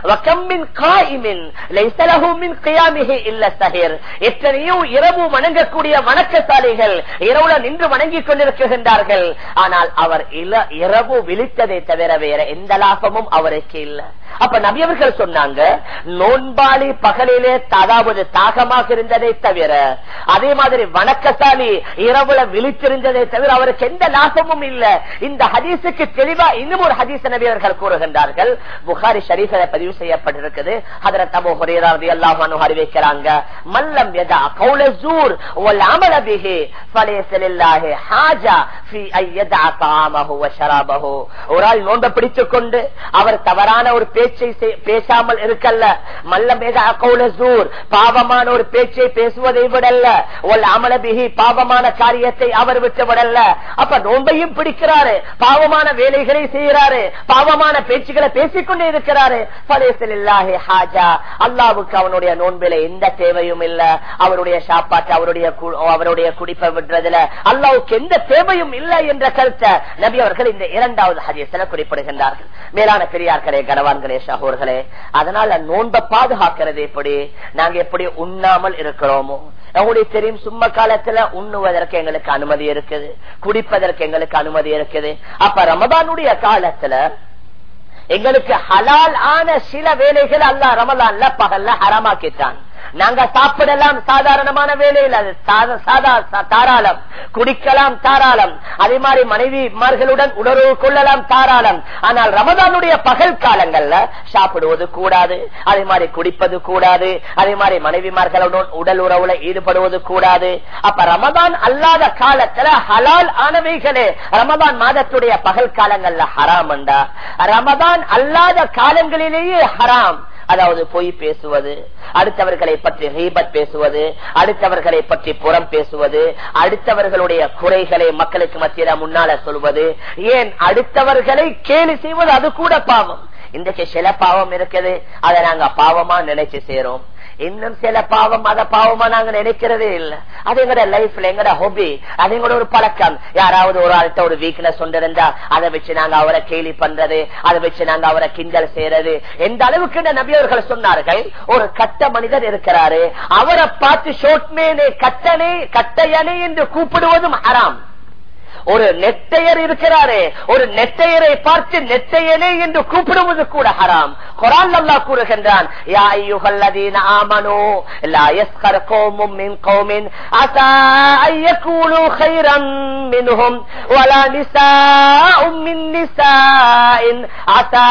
[SPEAKER 1] எத்தனையோ இரவு வணங்கக்கூடிய வணக்கசாலிகள் இரவுல நின்று வணங்கி கொண்டிருக்கின்றார்கள் ஆனால் அவர் இரவு விழித்ததை தவிர வேற எந்த லாபமும் அவருக்கு இல்ல அப்ப நபியவர்கள் சொன்னாங்க நோன்பாளி பகலிலே அதாவது தாகமாக இருந்ததை தவிர அதே மாதிரி வணக்கசாலி இரவுல விழித்திருந்ததை தவிர அவருக்கு எந்த லாபமும் இல்ல இந்த ஹதீஸுக்கு தெளிவா இன்னும் ஒரு ஹதீச நபியவர்கள் கூறுகின்றார்கள் புகாரி ஷரீஃபில பதிவு செய்யப்பட்டிருக்குது அதுல தமோ ஹுரேராவது எல்லாம் அறிவிக்கிறாங்க மல்லம் எதா கௌலசூர் ஒல் அமல பிஹி ஃபலேசலில்லாஹி ஹாஜா ஃபி ஐயதா தாமஹு வ ஷராபஹு ஒரு ஆள் நோன்பை பிடித்துக் கொண்டு அவர் தவறான ஒரு பேச்சை பேசாமல் இருக்கல்ல மல்ல மேதா கௌலசூர் பாவமான ஒரு பேச்சை பேசுவதை விடல்ல ஒல் அமல பிஹி பாவமான காரியத்தை அவர் விட்டு விடல்ல அப்ப நோன்பையும் பிடிக்கிறாரு பாவமான வேலைகளை செய்யறாரு பாவமான பேச்சுகளை பேசிக்கொண்டே இருக்கிறாரு அல்லாவுக்கு அவனுடைய நோன்பில எந்த தேவையும் இல்ல அவருடைய சாப்பாட்டு அவருடைய அவருடைய குடிப்பை விடுறதுல அல்லாவுக்கு எந்த தேவையும் இல்லை என்ற கருத்தை நபி அவர்கள் இந்த இரண்டாவது ஹரியத்தில் குறிப்பிடுகின்றார்கள் மேலான பெரியார்களே கனவான்களே சகோர்களே அதனால நோன்பை பாதுகாக்கிறது எப்படி நாங்க எப்படி உண்ணாமல் இருக்கிறோமோ உங்களுக்கு தெரியும் சும்ம காலத்துல உண்ணுவதற்கு எங்களுக்கு அனுமதி இருக்குது குடிப்பதற்கு எங்களுக்கு அனுமதி இருக்குது அப்ப ரமதானுடைய காலத்துல எங்களுக்கு ஹலால் ஆன சில வேலைகள் அல்ல ரமலான்ல பகல்ல ஹரமாக்கிட்டான் நாங்க சாப்பிடலாம் சாதாரணமான வேலையில் அது தாராளம் குடிக்கலாம் தாராளம் அதே மாதிரி மனைவிமார்களுடன் உணர்வு கொள்ளலாம் தாராளம் ஆனால் ரமதானுடைய பகல் காலங்கள்ல சாப்பிடுவது கூடாது அதே மாதிரி குடிப்பது கூடாது அதே மாதிரி மனைவிமார்களுடன் உடல் உறவுல ஈடுபடுவது கூடாது அப்ப ரமதான் அல்லாத காலத்துல ஹலால் ஆனவைகளே ரமதான் மாதத்துடைய பகல் காலங்கள்ல ஹராம் அண்டா ரமதான் அல்லாத காலங்களிலேயே ஹராம் அதாவது பொய் பேசுவது அடுத்தவர்களை பற்றி ஹீபத் பேசுவது அடுத்தவர்களை பற்றி புறம் பேசுவது அடுத்தவர்களுடைய குறைகளை மக்களுக்கு மத்தியில முன்னால சொல்வது ஏன் அடுத்தவர்களை கேலி செய்வது அது கூட பாவம் இன்றைக்கு சில பாவம் இருக்குது அதை நாங்க பாவமா நினைச்சு சேரும் இன்னும் சில பாவம் அத பாவமா நாங்க நினைக்கிறதே இல்ல அது எங்கட லைஃப்ல எங்கட ஹொபி அது எங்கட ஒரு பழக்கம் யாராவது ஒரு ஆள்கிட்ட ஒரு வீக்னஸ் இருந்தா அதை வச்சு நாங்க அவரை கேலி பண்றது அதை வச்சு நாங்க அவரை கிண்டல் செய்யறது எந்த அளவுக்கு இந்த நபியவர்கள் சொன்னார்கள் ஒரு கட்ட மனிதர் இருக்கிறாரு அவரை பார்த்து ஷோட்மேனே கட்டணே கட்டையணை என்று கூப்பிடுவதும் ஹராம் ஒரு நெட்டையர் இருக்கிறாரே ஒரு நெட்டையரை பார்த்து நெட்டையனே என்று கூப்பிடுவது கூட ஹராம் குரான் அல்லா கூறுகின்றான் யா ஐயுகல்லதீன ஆமனோ லா யஸ்கர் கௌமும் மின் கௌமின் அஸா ஐயகூலு கைரம் மின்ஹும் வலா நிசாஉம் மின் நிசாஇன் அஸா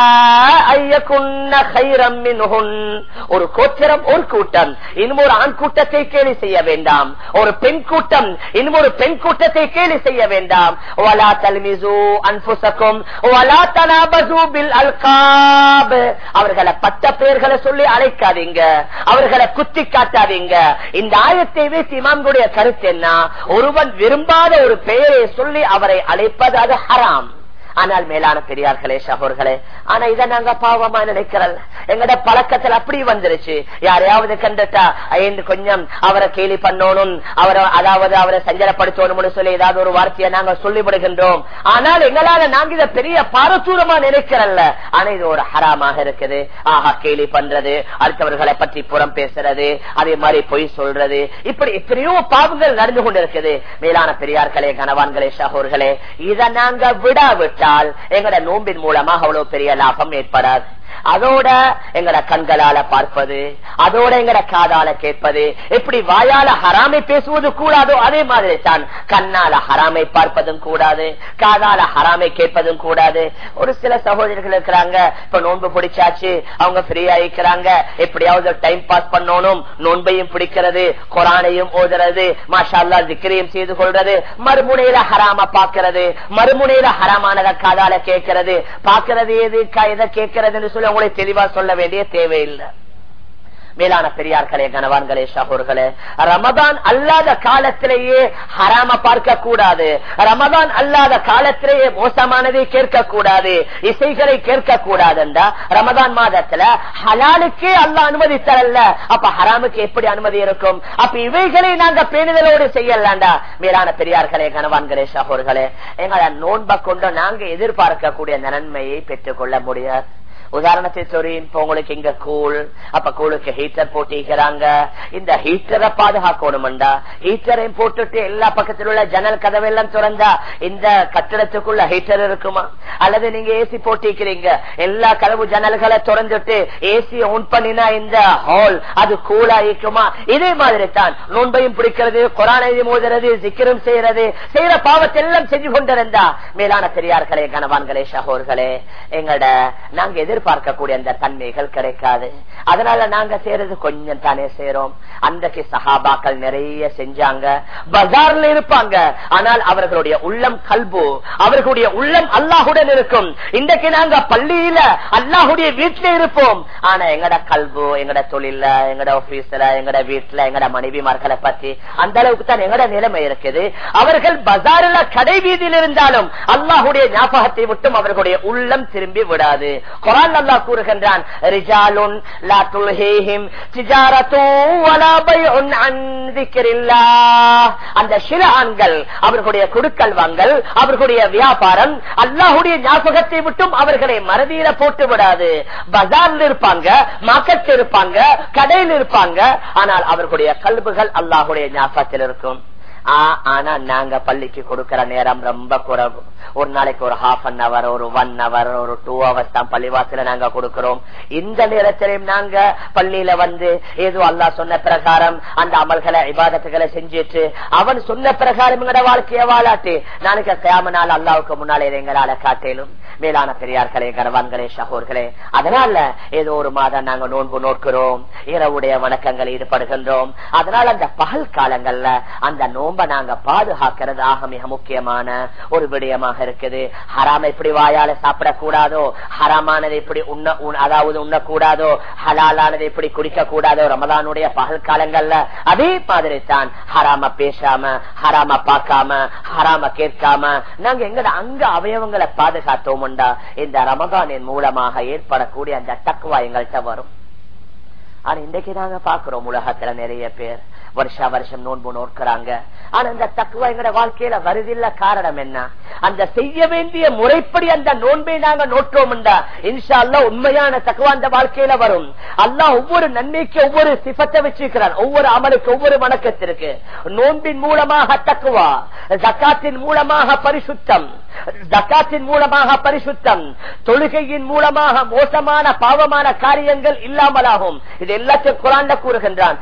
[SPEAKER 1] ஐயகுன்ன கைரம் மின்ஹுன் ஒரு கோத்திரம் ஒரு கூட்டம் இன்னும் ஒரு ஆண் கூட்டத்தை கேலி செய்ய வேண்டாம் ஒரு பெண் கூட்டம் இன்னும் ஒரு பெண் கூட்டத்தை கேலி செய்ய வேண்டாம் வேண்டாம் ولا تلمزوا انفسكم ولا تنابزوا بالالقاب அவர்களை பட்ட பெயர்களை சொல்லி அழைக்காதீங்க அவர்களை குத்தி காட்டாதீங்க இந்த ஆயத்தை வைத்து இமாம்களுடைய கருத்து என்ன ஒருவன் விரும்பாத ஒரு பெயரை சொல்லி அவரை அழைப்பது அது ஹராம் ஆனால் மேலான பெரியார்களே சகோர்களே ஆனா இதை நாங்க பாவமா நினைக்கிறல் எங்கட பழக்கத்தில் அப்படி வந்துருச்சு யாரையாவது கண்டுட்டா ஐந்து கொஞ்சம் அவரை கேலி பண்ணணும் அவரை அதாவது அவரை சஞ்சலப்படுத்தணும்னு சொல்லி ஏதாவது ஒரு வார்த்தையை நாங்க சொல்லிவிடுகின்றோம் ஆனால் எங்களால நாங்க இதை பெரிய பாரசூரமா நினைக்கிறல்ல ஆனா இது ஒரு ஹராமாக இருக்குது ஆஹா கேலி பண்றது அடுத்தவர்களை பற்றி புறம் பேசுறது அதே மாதிரி பொய் சொல்றது இப்படி எத்தனையோ பாவங்கள் நடந்து கொண்டிருக்குது மேலான பெரியார்களே கனவான்களே சகோர்களே இதை நாங்க விடாவிட்டு விட்டால் எங்கட நோம்பின் மூலமாக அவ்வளவு பெரிய லாபம் ஏற்படாது அதோட எங்கட கண்களால பார்ப்பது அதோட எங்கட காதால கேட்பது எப்படி வாயால ஹராமை பேசுவது கூடாதோ அதே மாதிரி தான் கண்ணால ஹராமை பார்ப்பதும் கூடாது காதால ஹராமை கேட்பதும் கூடாது ஒரு சில சகோதரர்கள் இருக்கிறாங்க இப்ப நோன்பு பிடிச்சாச்சு அவங்க ஃப்ரீயா இருக்கிறாங்க எப்படியாவது டைம் பாஸ் பண்ணணும் நோன்பையும் பிடிக்கிறது குரானையும் ஓதுறது மாஷா திக்கிரையும் செய்து கொள்றது மறுமுனையில ஹராம பாக்குறது மறுமுனையில ஹராமானத காதால கேட்கறது பாக்குறது எது எதை கேட்கறதுன்னு சொல்லி உங்களுக்கு தெளிவா சொல்ல வேண்டிய தேவையில்லை மேலான பெரியார்களே கனவான்களே ஷஹூர்களே ரமதான் அல்லாத காலத்திலேயே ஹராம பார்க்க கூடாது ரமதான் அல்லாத காலத்திலேயே மோசமானதை கேட்க கூடாது இசைகளை கேட்க கூடாதுண்டா ரமதான் மாதத்துல ஹலாலுக்கே அல்ல அனுமதி தரல அப்ப ஹராமுக்கு எப்படி அனுமதி இருக்கும் அப்ப இவைகளை நாங்க பேணுதலோடு செய்யலாண்டா மேலான பெரியார்களே கனவான்களே ஷஹூர்களே எங்களை நோன்பை கொண்டு நாங்க எதிர்பார்க்கக்கூடிய நன்மையை பெற்றுக் கொள்ள முடியாது உதாரணத்தை சொல்றேன் இப்ப உங்களுக்கு இங்க கூழ் அப்ப கூழுக்கு ஹீட்டர் போட்டிக்கிறாங்க இந்த ஹீட்டரை பாதுகாக்கணும்டா ஹீட்டரையும் போட்டுட்டு எல்லா பக்கத்தில் உள்ள ஜன்னல் கதவெல்லாம் திறந்தா இந்த கட்டிடத்துக்குள்ள ஹீட்டர் இருக்குமா அல்லது நீங்க ஏசி போட்டிக்கிறீங்க எல்லா கதவு ஜன்னல்களை திறந்துட்டு ஏசி ஆன் பண்ணினா இந்த ஹால் அது கூலா இருக்குமா இதே மாதிரி தான் நோன்பையும் பிடிக்கிறது கொரானையும் ஓதுறது சிக்கரும் செய்யறது செய்யற பாவத்தை எல்லாம் செஞ்சு கொண்டிருந்தா மேலான பெரியார்களே கனவான்களே சகோர்களே எங்கட நாங்க எதிர் எதிர்பார்க்கக்கூடிய அந்த தன்மைகள் கிடைக்காது அதனால நாங்க செய்யறது கொஞ்சம் தானே செய்யறோம் அன்றைக்கு சஹாபாக்கள் நிறைய செஞ்சாங்க பஜார்ல இருப்பாங்க ஆனால் அவர்களுடைய உள்ளம் கல்பு அவர்களுடைய உள்ளம் அல்லாஹுடன் இருக்கும் இன்றைக்கு நாங்க பள்ளியில அல்லாஹுடைய வீட்டுல இருப்போம் ஆனா எங்கட கல்பு எங்கட தொழில எங்கட ஆபீஸ்ல எங்கட வீட்டுல எங்கட மனைவிமார்களை பத்தி அந்த அளவுக்கு தான் எங்கட நிலைமை இருக்குது அவர்கள் பஜாரில கடை வீதியில் இருந்தாலும் அல்லாஹுடைய ஞாபகத்தை விட்டும் அவர்களுடைய உள்ளம் திரும்பி விடாது குரான் அல்லா கூறுகின்றான் ரிஜாலுன் லா துல்ஹீஹிம் திஜாரத்தும் வலா பைஉன் அன் திக்ரில்லாஹ் அந்த சில ஆண்கள் அவர்களுடைய குடுக்கல் வாங்கல் அவர்களுடைய வியாபாரம் அல்லாஹுடைய ஞாபகத்தை விட்டும் அவர்களை மறதியில போட்டு விடாது பஜார்ல இருப்பாங்க மார்க்கெட் இருப்பாங்க கடையில் இருப்பாங்க ஆனால் அவர்களுடைய கல்புகள் அல்லாஹுடைய ஞாபகத்தில் இருக்கும் ஆனா நாங்க பள்ளிக்கு கொடுக்கிற நேரம் ரொம்ப குறைவு ஒரு நாளைக்கு ஒரு ஹாஃப் அன் அவர் ஒரு ஒன் அவர் ஒரு டூ ஹவர்ஸ் தான் பள்ளிவாசல நாங்க கொடுக்கிறோம் இந்த நேரத்திலையும் நாங்க பள்ளியில வந்து ஏதோ அல்லா சொன்ன பிரகாரம் அந்த அமல்களை இபாதத்துகளை செஞ்சிட்டு அவன் சொன்ன பிரகாரம் எங்கட வாழ்க்கைய வாழாட்டு நாளைக்கு கியாம நாள் அல்லாவுக்கு முன்னாலே எங்களால காட்டேலும் மேலான பெரியார்களே கனவான்களே சகோர்களே அதனால ஏதோ ஒரு மாதம் நாங்க நோன்பு நோக்கிறோம் இரவுடைய வணக்கங்கள் ஈடுபடுகின்றோம் அதனால அந்த பகல் காலங்கள்ல அந்த நோன்பை நாங்க பாதுகாக்கிறதாக மிக முக்கியமான ஒரு விடயமாக இருக்குது ஹராம எப்படி வாயால சாப்பிடக்கூடாதோ ஹராமானதை எப்படி உண்ண அதாவது உண்ணக்கூடாதோ ஹலாலானதை எப்படி குடிக்க கூடாதோ ரமதானுடைய பகல் காலங்கள்ல அதே மாதிரி தான் ஹராம பேசாம ஹராம பார்க்காம ஹராம கேட்காம நாங்க எங்கட அங்க அவயவங்களை பாதுகாத்தோம் இந்த ரமதானின் மூலமாக ஏற்படக்கூடிய அந்த தக்குவா எங்கள்கிட்ட வரும் ஆனா இன்றைக்கு நாங்க பாக்குறோம் உலகத்துல நிறைய பேர் வருஷா வருஷம் நோன்பு நோக்கிறாங்க ஆனா அந்த தக்குவா எங்கட வாழ்க்கையில வருதில்ல காரணம் என்ன அந்த செய்ய வேண்டிய முறைப்படி அந்த நோன்பை நாங்க நோற்றோம் இன்ஷா அல்லா உண்மையான தக்குவா அந்த வாழ்க்கையில வரும் அல்லா ஒவ்வொரு நன்மைக்கு ஒவ்வொரு சிபத்தை வச்சிருக்கிறான் ஒவ்வொரு அமலுக்கு ஒவ்வொரு வணக்கத்திற்கு நோன்பின் மூலமாக தக்குவா ஜக்காத்தின் மூலமாக பரிசுத்தம் ஜக்காத்தின் மூலமாக பரிசுத்தம் தொழுகையின் மூலமாக மோசமான பாவமான காரியங்கள் இல்லாமலாகும் இது எல்லாத்தையும் குரான்ல கூறுகின்றான்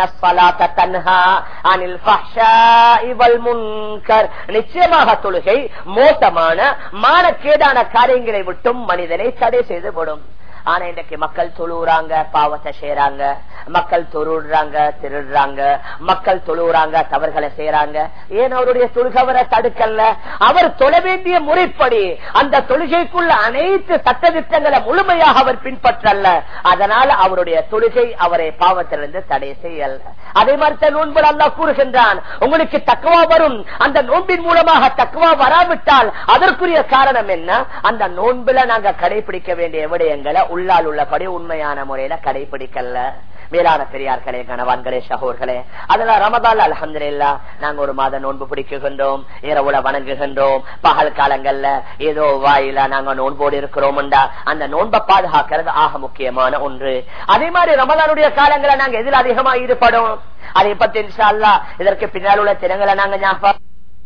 [SPEAKER 1] நிச்சயமாக தொழுகை மோசமான மானக்கேடான காரியங்களை விட்டும் மனிதனை தடை செய்துவிடும் ஆனா இன்றைக்கு மக்கள் தொழுறாங்க பாவத்தை செய்யறாங்க மக்கள் தொழுறாங்க திருடுறாங்க மக்கள் தொழுறாங்க தவறுகளை செய்யறாங்க ஏன் அவருடைய தொழுகவரை தடுக்கல அவர் தொழ வேண்டிய முறைப்படி அந்த தொழுகைக்குள்ள அனைத்து சட்டத்திட்டங்களை முழுமையாக அவர் பின்பற்றல்ல அதனால அவருடைய தொழுகை அவரை பாவத்திலிருந்து தடை செய்யல அதே மாதிரி நோன்பு அல்லா கூறுகின்றான் உங்களுக்கு தக்குவா வரும் அந்த நோன்பின் மூலமாக தக்குவா வராவிட்டால் அதற்குரிய காரணம் என்ன அந்த நோன்புல நாங்க கடைபிடிக்க வேண்டிய விடயங்களை உள்ளால் உள்ளபடி உண்மையான முறையில கடைபிடிக்கல மேலான பெரியார்களே கணவான்களே சகோர்களே அதெல்லாம் ரமதால் அலமதுல்லா நாங்க ஒரு மாதம் நோன்பு பிடிக்குகின்றோம் இரவுல வணங்குகின்றோம் பகல் காலங்கள்ல ஏதோ வாயில நாங்க நோன்போடு இருக்கிறோம்டா அந்த நோன்பை பாதுகாக்கிறது ஆக முக்கியமான ஒன்று அதே மாதிரி ரமதானுடைய காலங்களை நாங்க எதில் அதிகமா ஈடுபடும் அதை பத்தி இன்ஷா அல்லா இதற்கு பின்னால் உள்ள தினங்களை நாங்க ஞாபகம்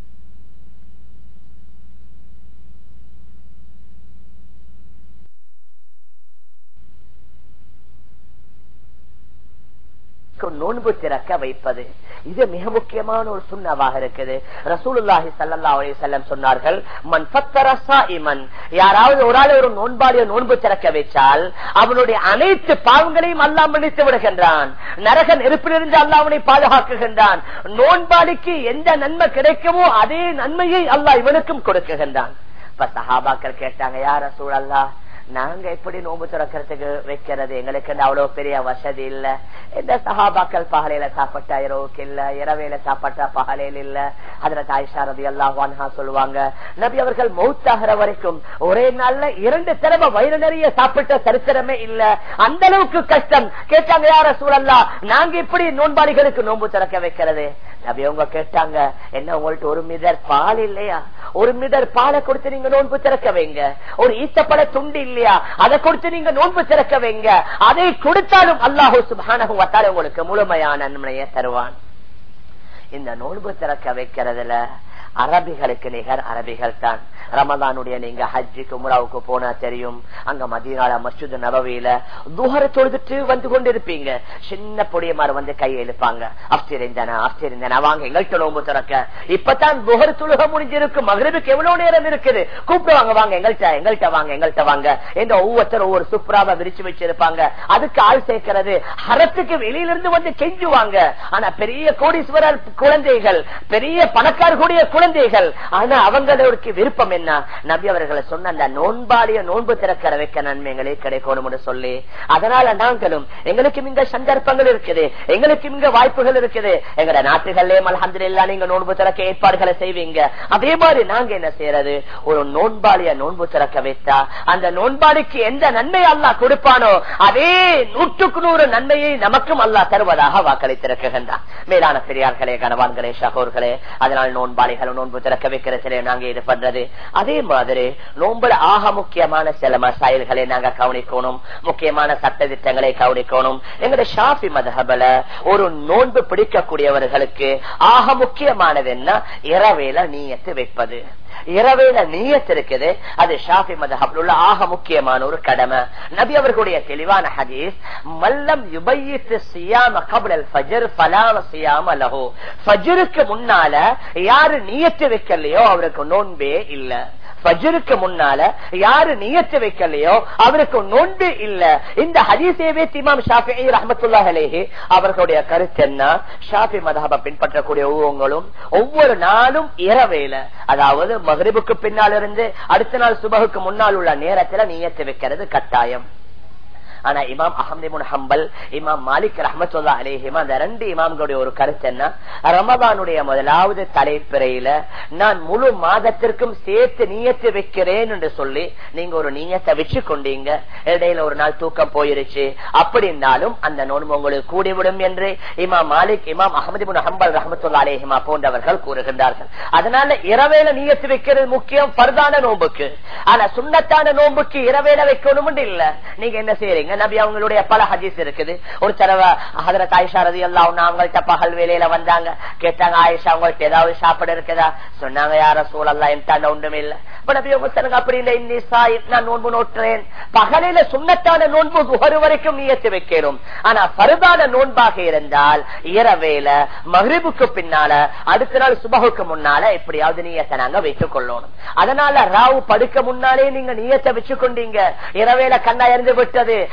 [SPEAKER 1] நோன்பு திறக்க வைப்பது இது மிக முக்கியமான ஒரு சுண்ணவாக இருக்குது ரசூலுல்லாஹி சல்லா அலி செல்லம் சொன்னார்கள் மண் இமன் யாராவது ஒரு ஆள் ஒரு நோன்பாடிய நோன்பு திறக்க வைத்தால் அவனுடைய அனைத்து பாவங்களையும் அல்லா மன்னித்து விடுகின்றான் நரக நெருப்பிலிருந்து அல்லா அவனை பாதுகாக்குகின்றான் நோன்பாடிக்கு எந்த நன்மை கிடைக்குமோ அதே நன்மையை அல்லா இவனுக்கும் கொடுக்குகின்றான் இப்ப சஹாபாக்கள் கேட்டாங்க யார சூழல்லா நாங்க எப்படி நோம்பு துறக்கிறதுக்கு வைக்கிறது எங்களுக்கு அவ்வளவு பெரிய வசதி இல்ல இந்த சகாபாக்கள் பகலையில சாப்பிட்டா இரவுக்கு இல்ல இரவையில சாப்பிட்டா பகலையில் இல்ல அதுல தாய்ஷாரதி எல்லாம் வான்ஹா சொல்லுவாங்க நபி அவர்கள் மௌத்தாகிற வரைக்கும் ஒரே நாள்ல இரண்டு தடவை வயிறு நிறைய சாப்பிட்ட சரித்திரமே இல்ல அந்த அளவுக்கு கஷ்டம் கேட்டாங்க யார சூழல்லா நாங்க இப்படி நோன்பாளிகளுக்கு நோன்பு திறக்க வைக்கிறது நபி அவங்க கேட்டாங்க என்ன உங்கள்ட்ட ஒரு மிதர் பால் இல்லையா ஒரு மிதர் பாலை கொடுத்து நீங்க நோன்பு திறக்க வைங்க ஒரு ஈத்தப்பட துண்டு இல்லையா அதை கொடுத்து நீங்க நோன்பு திறக்க வைங்க அதை கொடுத்தாலும் அல்லாஹூ சுபானகும் வத்தால உங்களுக்கு முழுமையான நன்மையை தருவான் இந்த நோன்பு திறக்க வைக்கிறதுல அரபிகளுக்கு நிகர் அரபிகள் தான் ரமதானுடைய நீங்க ஹஜ்ஜுக்கு முராவுக்கு போனா தெரியும் அங்க மதியனால மசூது நபவியில துஹர தொழுதுட்டு வந்து கொண்டு இருப்பீங்க சின்ன பொடியமார் வந்து கை எழுப்பாங்க அப்சிரிந்தன அப்சிரிந்தன வாங்க எங்கள்கிட்ட நோம்பு திறக்க இப்பதான் துஹர் தொழுக முடிஞ்சிருக்கு மகிழ்வுக்கு எவ்வளவு நேரம் இருக்குது கூப்பிடுவாங்க வாங்க எங்கள்கிட்ட எங்கள்கிட்ட வாங்க எங்கள்கிட்ட வாங்க என்ற ஒவ்வொருத்தரும் ஒவ்வொரு சுப்ராவை விரிச்சு வச்சிருப்பாங்க அதுக்கு ஆள் சேர்க்கிறது ஹரத்துக்கு வெளியிலிருந்து வந்து கெஞ்சுவாங்க ஆனா பெரிய கோடீஸ்வரர் குழந்தைகள் பெரிய பணக்காரர்களுடைய குழந்தைகள் ஆனா அவங்களுக்கு விருப்பம் என்ன நபி அவர்களை சொன்ன அந்த நோன்பாடிய நோன்பு திறக்கிற வைக்க நன்மைகளே கிடைக்கணும் சொல்லி அதனால நாங்களும் எங்களுக்கு இங்க சந்தர்ப்பங்கள் இருக்குது எங்களுக்கு இங்க வாய்ப்புகள் இருக்குது எங்கட நாட்டுகள்லயே அலமதுல்லா நீங்க நோன்பு திறக்க ஏற்பாடுகளை செய்வீங்க அதே மாதிரி நாங்க என்ன செய்யறது ஒரு நோன்பாளிய நோன்பு திறக்க வைத்தா அந்த நோன்பாளிக்கு எந்த நன்மை அல்லா கொடுப்பானோ அதே நூற்றுக்கு நூறு நன்மையை நமக்கும் அல்லா தருவதாக வாக்களித்திருக்கின்றார் மேலான பெரியார்களே கணவான்களே சகோர்களே அதனால் நோன்பாளிகள் நோன்பு திறக்க வைக்கிறதுல நாங்க இது பண்றது அதே மாதிரி நோன்புல ஆக முக்கியமான சில மசாயல்களை நாங்க கவனிக்கணும் முக்கியமான சட்ட திட்டங்களை கவனிக்கணும் எங்களுடைய ஷாஃபி மதகபல ஒரு நோன்பு பிடிக்கக்கூடியவர்களுக்கு ஆக முக்கியமானது என்ன இரவேல நீயத்து வைப்பது இரவேல நீயத்து இருக்குது அது ஷாஃபி மதஹப்ல ஆக முக்கியமான ஒரு கடமை நபி அவர்களுடைய தெளிவான ஹதீஸ் மல்லம் யுபையித்து சியாம கபுல் ஃபஜர் ஃபலாம சியாம லஹோ ஃபஜருக்கு முன்னால யாரு நீயத்து வைக்கலையோ அவருக்கு நோன்பே இல்ல ஃபஜருக்கு முன்னால யாரு நியத்து வைக்கலையோ அவருக்கு நோன்பு இல்ல இந்த ஹதீசேவே திமாம் ஷாஃபி ரஹமத்துல்லா அலேஹி அவர்களுடைய கருத்து என்ன ஷாஃபி மதஹப பின்பற்றக்கூடிய ஒவ்வொருவங்களும் ஒவ்வொரு நாளும் இரவேல அதாவது மகரிபுக்கு பின்னால் இருந்து அடுத்த நாள் சுபகுக்கு முன்னால் உள்ள நேரத்துல நியத்து வைக்கிறது கட்டாயம் ஆனா இமாம் அஹமதிமுன் ஹம்பல் இமாம் மாலிக் ரஹமத்துல்லா அலேஹிமா அந்த ரெண்டு இமாம்களுடைய ஒரு கருத்து என்ன ரமதானுடைய முதலாவது தலைப்பிறையில நான் முழு மாதத்திற்கும் சேர்த்து நீயத்து வைக்கிறேன் என்று சொல்லி நீங்க ஒரு நீயத்தை வச்சு கொண்டீங்க இடையில ஒரு நாள் தூக்கம் போயிருச்சு அப்படின்னாலும் அந்த நோன்பு உங்களுக்கு கூடிவிடும் என்று இமாம் மாலிக் இமாம் அஹமதிமுன் ஹம்பல் ரஹமத்துல்லா அலேஹிமா போன்றவர்கள் கூறுகின்றார்கள் அதனால இரவேல நீயத்து வைக்கிறது முக்கியம் பரதான நோம்புக்கு ஆனா சுண்ணத்தான நோம்புக்கு இரவேல வைக்கணும் இல்ல நீங்க என்ன செய்யறீங்க நபி அவங்களுடைய பல ஹதீஸ் இருக்குது ஒரு தடவை ஹதரத் ஆயிஷா ரதி எல்லாம் அவங்கள்ட்ட பகல் வேலையில வந்தாங்க கேட்டாங்க ஆயிஷா அவங்கள்ட்ட ஏதாவது சாப்பிட இருக்குதா சொன்னாங்க யார சூழல்லாம் என் ஒன்றுமே இல்ல இப்ப நபி அவங்க சொன்னாங்க அப்படி இல்ல இன்னி சாய் நான் நோன்பு நோட்டுறேன் பகலில சுண்ணத்தான நோன்பு ஒரு வரைக்கும் நீயத்து வைக்கிறோம் ஆனா பருதான நோன்பாக இருந்தால் இரவேல மகிழ்வுக்கு பின்னால அடுத்த நாள் சுபகுக்கு முன்னால எப்படியாவது நீயத்தை நாங்க வைத்துக் கொள்ளணும் அதனால ராவு படுக்க முன்னாலே நீங்க நீயத்தை வச்சு கொண்டீங்க இரவேல கண்ணா இருந்து விட்டது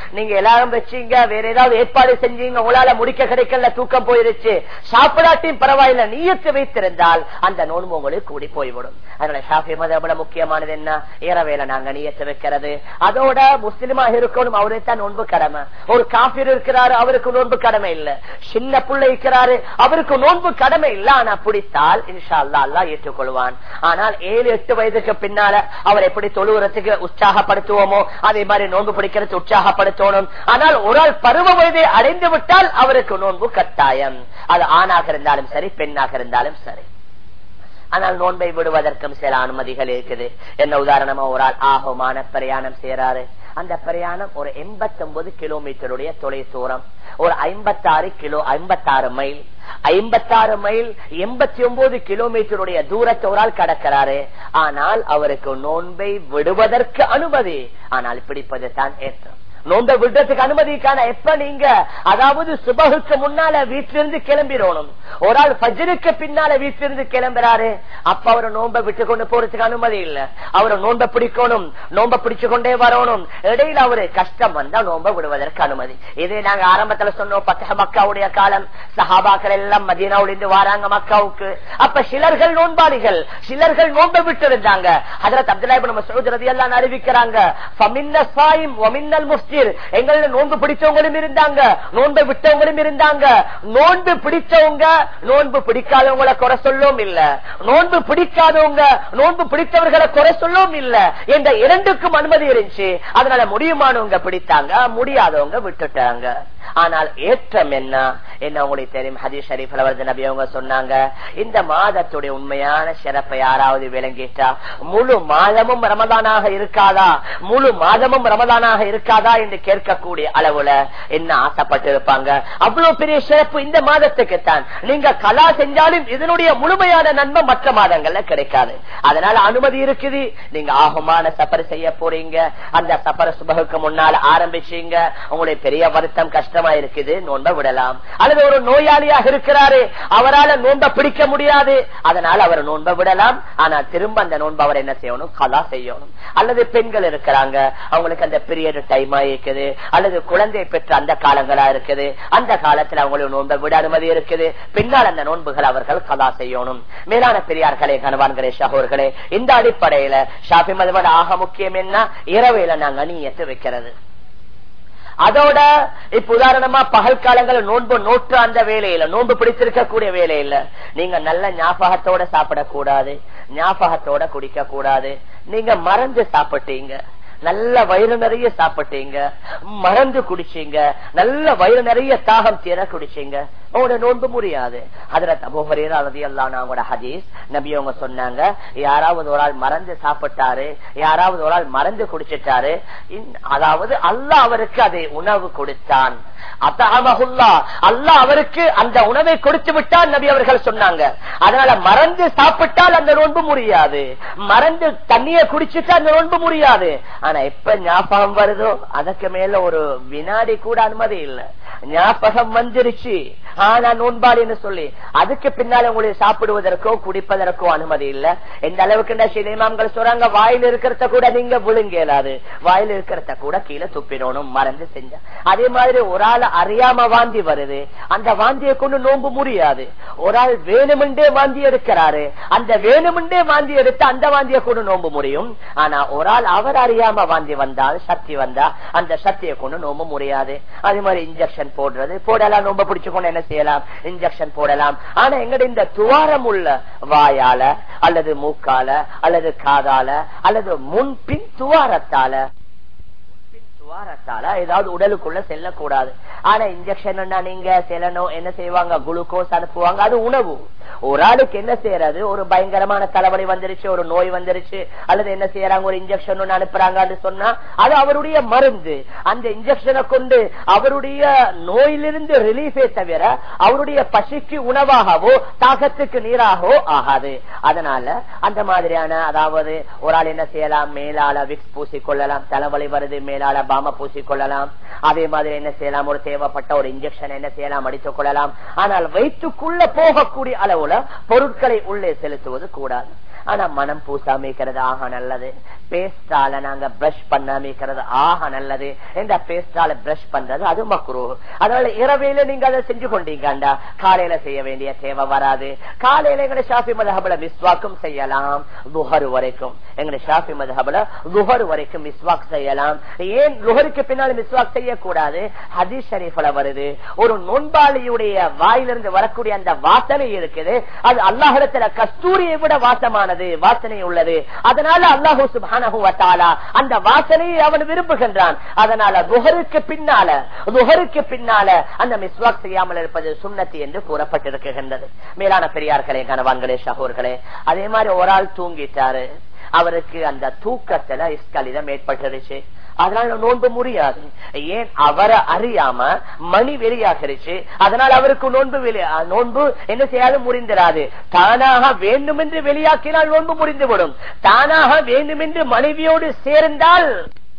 [SPEAKER 1] நீங்க எல்லாரும் வச்சீங்க வேற ஏதாவது ஏற்பாடு செஞ்சீங்க உங்களால முடிக்க கிடைக்கல தூக்கம் போயிருச்சு சாப்பிடாட்டியும் பரவாயில்ல நீயத்து வைத்திருந்தால் அந்த நோன்பு உங்களுக்கு கூடி போய்விடும் அதனால ஷாஃபி மதபட முக்கியமானது என்ன இரவேல நாங்க நீயத்து வைக்கிறது அதோட முஸ்லிமா இருக்கணும் அவருக்கு தான் நோன்பு கடமை ஒரு காஃபிர் இருக்கிறாரு அவருக்கு நோன்பு கடமை இல்ல சின்ன பிள்ளை இருக்கிறாரு அவருக்கு நோன்பு கடமை இல்ல ஆனா பிடித்தால் இன்ஷா அல்லா அல்லா ஏற்றுக்கொள்வான் ஆனால் ஏழு எட்டு வயதுக்கு பின்னால அவர் எப்படி தொழுவுறதுக்கு உற்சாகப்படுத்துவோமோ அதே மாதிரி நோன்பு பிடிக்கிறது உற்சாகப்படுத்தணும் ஆனால் ஒரு ஆள் பருவ வயதை அடைந்து விட்டால் அவருக்கு நோன்பு கட்டாயம் அது ஆணாக இருந்தாலும் சரி பெண்ணாக இருந்தாலும் சரி ஆனால் நோன்பை விடுவதற்கும் சில அனுமதிகள் இருக்குது என்ன உதாரணமா ஒரு ஆள் ஆகமான பிரயாணம் செய்யறாரு அந்த பிரயாணம் ஒரு எண்பத்தி ஒன்பது கிலோமீட்டருடைய தொலை தூரம் ஒரு ஐம்பத்தாறு கிலோ ஐம்பத்தாறு மைல் ஐம்பத்தாறு மைல் எண்பத்தி ஒன்பது கிலோமீட்டருடைய தூரத்தை ஒரு ஆள் கடக்கிறாரு ஆனால் அவருக்கு நோன்பை விடுவதற்கு அனுமதி ஆனால் பிடிப்பது தான் ஏற்றம் நோன்பை விடுறதுக்கு அனுமதிக்கான எப்ப நீங்க அதாவது சுபகுக்கு முன்னால வீட்டிலிருந்து கிளம்பிடணும் ஒரு ஆள் பஜருக்கு பின்னால வீட்டிலிருந்து கிளம்புறாரு அப்ப அவரை நோன்பை விட்டு கொண்டு போறதுக்கு அனுமதி இல்ல அவரை நோன்பை பிடிக்கணும் நோன்பை பிடிச்சு கொண்டே வரணும் இடையில அவரு கஷ்டம் வந்தா நோன்பை விடுவதற்கு அனுமதி இதே நாங்க ஆரம்பத்துல சொன்னோம் பத்தக மக்காவுடைய காலம் சஹாபாக்கள் எல்லாம் மதீனாவிலிருந்து வராங்க மக்காவுக்கு அப்ப சிலர்கள் நோன்பாளிகள் சிலர்கள் நோன்பை விட்டு இருந்தாங்க அதுல அப்துல்லா மசூத் ரதி எல்லாம் அறிவிக்கிறாங்க முஃப்திர் எங்கள நோன்பு பிடிச்சவங்களும் இருந்தாங்க நோன்பை விட்டவங்களும் இருந்தாங்க நோன்பு பிடிச்சவங்க நோன்பு பிடிக்காதவங்களை குறை சொல்லவும் இல்ல நோன்பு பிடிக்காதவங்க நோன்பு பிடித்தவர்களை குறை சொல்லவும் இல்ல என்ற இரண்டுக்கும் அனுமதி இருந்துச்சு அதனால முடியுமானவங்க பிடித்தாங்க முடியாதவங்க விட்டுட்டாங்க ஆனால் ஏற்றம் என்ன என்ன உங்களுக்கு தெரியும் ஹதீஸ் ஷரீஃப்ல வருது நபி அவங்க சொன்னாங்க இந்த மாதத்துடைய உண்மையான சிறப்பை யாராவது விளங்கிட்டா முழு மாதமும் ரமதானாக இருக்காதா முழு மாதமும் ரமதானாக இருக்காதா என்று கேட்கக்கூடிய அளவுல என்ன ஆசைப்பட்டு இருப்பாங்க அவ்வளவு பெரிய சிறப்பு இந்த மாதத்துக்கு தான் நீங்க கலா செஞ்சாலும் இதனுடைய முழுமையான நன்மை மற்ற மாதங்கள்ல கிடைக்காது அதனால அனுமதி இருக்குது நீங்க ஆகமான சப்பர் செய்ய போறீங்க அந்த சப்பர சுபகுக்கு முன்னால ஆரம்பிச்சீங்க உங்களுடைய பெரிய வருத்தம் கஷ்டமா இருக்குது நோன்ப விடலாம் அல்லது ஒரு நோயாளியாக இருக்கிறாரு அவரால் நோன்ப பிடிக்க முடியாது அதனால அவர் நோன்ப விடலாம் ஆனா திரும்ப அந்த நோன்பு அவர் என்ன செய்யணும் கலா செய்யணும் அல்லது பெண்கள் இருக்கிறாங்க அவங்களுக்கு அந்த பீரியட் டைமா இருக்குது அல்லது குழந்தை பெற்ற அந்த காலங்களா இருக்குது அந்த காலத்துல அவங்களுக்கு நோன்பை விட அனுமதி இருக்குது பின்னால் அந்த நோன்புகள் அவர்கள் கலா செய்யணும் மேலான பெரியார்களே கணவான்களே சகோர்களே இந்த அடிப்படையில ஷாபி மதுவட ஆக முக்கியம் என்ன இரவையில நாங்க நீயத்து வைக்கிறது அதோட இப்ப உதாரணமா பகல் காலங்கள் நோன்பு நோற்று அந்த வேலையில நோன்பு பிடிச்சிருக்க கூடிய வேலையில நீங்க நல்ல ஞாபகத்தோட சாப்பிடக்கூடாது ஞாபகத்தோட குடிக்க கூடாது நீங்க மறந்து சாப்பிட்டீங்க நல்ல வயிறு நிறைய சாப்பிட்டீங்க மறந்து குடிச்சீங்க நல்ல வயிறு நிறைய தாகம் தீர குடிச்சீங்க உங்களோட நோன்பு முடியாது அதுல தபோஹரீரதி எல்லாம் அவங்களோட ஹதீஸ் நபி அவங்க சொன்னாங்க யாராவது ஒரு ஆள் மறந்து சாப்பிட்டாரு யாராவது ஒரு ஆள் மறந்து குடிச்சிட்டாரு அதாவது அல்லாஹ் அவருக்கு அதை உணவு கொடுத்தான் அல்லா அவருக்கு அந்த உணவை கொடுத்து விட்டால் நபி அவர்கள் சொன்னாங்க அதனால மறந்து சாப்பிட்டால் அந்த நோன்பு முடியாது மறந்து தண்ணிய குடிச்சுட்டா அந்த நோன்பு முடியாது ஆனா எப்ப ஞாபகம் வருதோ அதுக்கு மேல ஒரு வினாடி கூட அனுமதி இல்லை ஞாபகம் வந்துருச்சு ஆனா நோன்பாளின்னு சொல்லி அதுக்கு பின்னால உங்களை சாப்பிடுவதற்கோ குடிப்பதற்கோ அனுமதி இல்ல எந்த அளவுக்கு சினிமாம்கள் சொல்றாங்க வாயில் இருக்கிறத கூட நீங்க விழுங்க இயலாது வாயில் இருக்கிறத கூட கீழே துப்பிடணும் மறந்து செஞ்ச அதே மாதிரி ஒரு ஆள் அறியாம வாந்தி வருது அந்த வாந்தியை கொண்டு நோன்பு முடியாது ஒரு ஆள் வேணுமென்றே வாந்தி எடுக்கிறாரு அந்த வேணுமென்றே வாந்தி எடுத்து அந்த வாந்தியை கொண்டு நோன்பு முடியும் ஆனா ஒரு ஆள் அவர் அறியாம வாந்தி வந்தால் சக்தி வந்தா அந்த சக்தியை கொண்டு நோம்பு முடியாது அதே மாதிரி இன்ஜெக்ஷன் போடுறது போடலாம் நோம்ப பிடிச்சு கொண்டு என்ன செய்யலாம் இன்ஜெக்ஷன் போடலாம் ஆனா எங்கட இந்த துவாரம் உள்ள வாயால அல்லது மூக்கால அல்லது காதால அல்லது முன்பின் துவாரத்தால துவாரத்தால ஏதாவது உடலுக்குள்ள செல்லக்கூடாது ஆனா இன்ஜெக்ஷன் நீங்க செல்லணும் என்ன செய்வாங்க குளுக்கோஸ் அனுப்புவாங்க அது உணவு ஒரு ஆளுக்கு என்ன செய்யறது ஒரு பயங்கரமான தலைவலி வந்துருச்சு ஒரு நோய் வந்துருச்சு அல்லது என்ன செய்யறாங்க ஒரு இன்ஜெக்ஷன் ஒண்ணு அனுப்புறாங்கன்னு சொன்னா அது அவருடைய மருந்து அந்த இன்ஜெக்ஷனை கொண்டு அவருடைய நோயிலிருந்து ரிலீஃபே தவிர அவருடைய பசிக்கு உணவாகவோ தாகத்துக்கு நீராகவோ ஆகாது அதனால அந்த மாதிரியான அதாவது ஒரு ஆள் என்ன செய்யலாம் மேலால விக்ஸ் பூசிக்கொள்ளலாம் தலைவலி வருது மேலால பாம பூசிக்கொள்ளலாம் அதே மாதிரி என்ன செய்யலாம் ஒரு தேவைப்பட்ட ஒரு இன்ஜெக்ஷன் என்ன செய்யலாம் அடித்துக் கொள்ளலாம் ஆனால் வயிற்றுக்குள்ள போகக்கூடிய அளவுல பொருட்களை உள்ளே செலுத்துவது கூடாது ஆனா மனம் பூசாமிக்கிறது ஆக நல்லது பேஸ்டால நாங்க பிரஷ் பண்ணாமிக்கிறது ஆக நல்லது இந்த பேஸ்டால பிரஷ் பண்றது அது மக்குரு அதனால இரவையில நீங்க அதை செஞ்சு கொண்டீங்கண்டா காலையில செய்ய வேண்டிய தேவை வராது காலையில எங்களை ஷாஃபி மதஹபல மிஸ்வாக்கும் செய்யலாம் துஹர் வரைக்கும் எங்களை ஷாஃபி மதஹபல துஹர் வரைக்கும் மிஸ்வாக் செய்யலாம் ஏன் லுஹருக்கு பின்னால் மிஸ்வாக் செய்யக்கூடாது ஹதீஸ் ஷரீஃப்ல வருது ஒரு நோன்பாளியுடைய வாயிலிருந்து வரக்கூடிய அந்த வாசனை இருக்குது அது அல்லாஹிடத்துல கஸ்தூரியை விட வாசமானது வாசனை உள்ளது அதனால அல்லாஹூ சுபானு அந்த வாசனையை அவன் விரும்புகின்றான் அதனால துஹருக்கு பின்னால துஹருக்கு பின்னால அந்த மிஸ்வாக் செய்யாமல் இருப்பது சுண்ணத்தி என்று கூறப்பட்டிருக்கின்றது மேலான பெரியார்களே கனவான்களே சகோர்களே அதே மாதிரி ஒரு ஆள் தூங்கிட்டாரு அவருக்கு அந்த தூக்கத்துல இஸ்கலிதம் ஏற்பட்டுருச்சு அதனால நோன்பு முடியாது ஏன் அவரை அறியாம மணி வெளியாகிருச்சு அதனால் அவருக்கு நோன்பு நோன்பு என்ன செய்யாது முறிந்திராது தானாக வேண்டுமென்று வெளியாக்கினால் நோன்பு முறிந்துவிடும் தானாக வேண்டுமென்று மனைவியோடு சேர்ந்தால்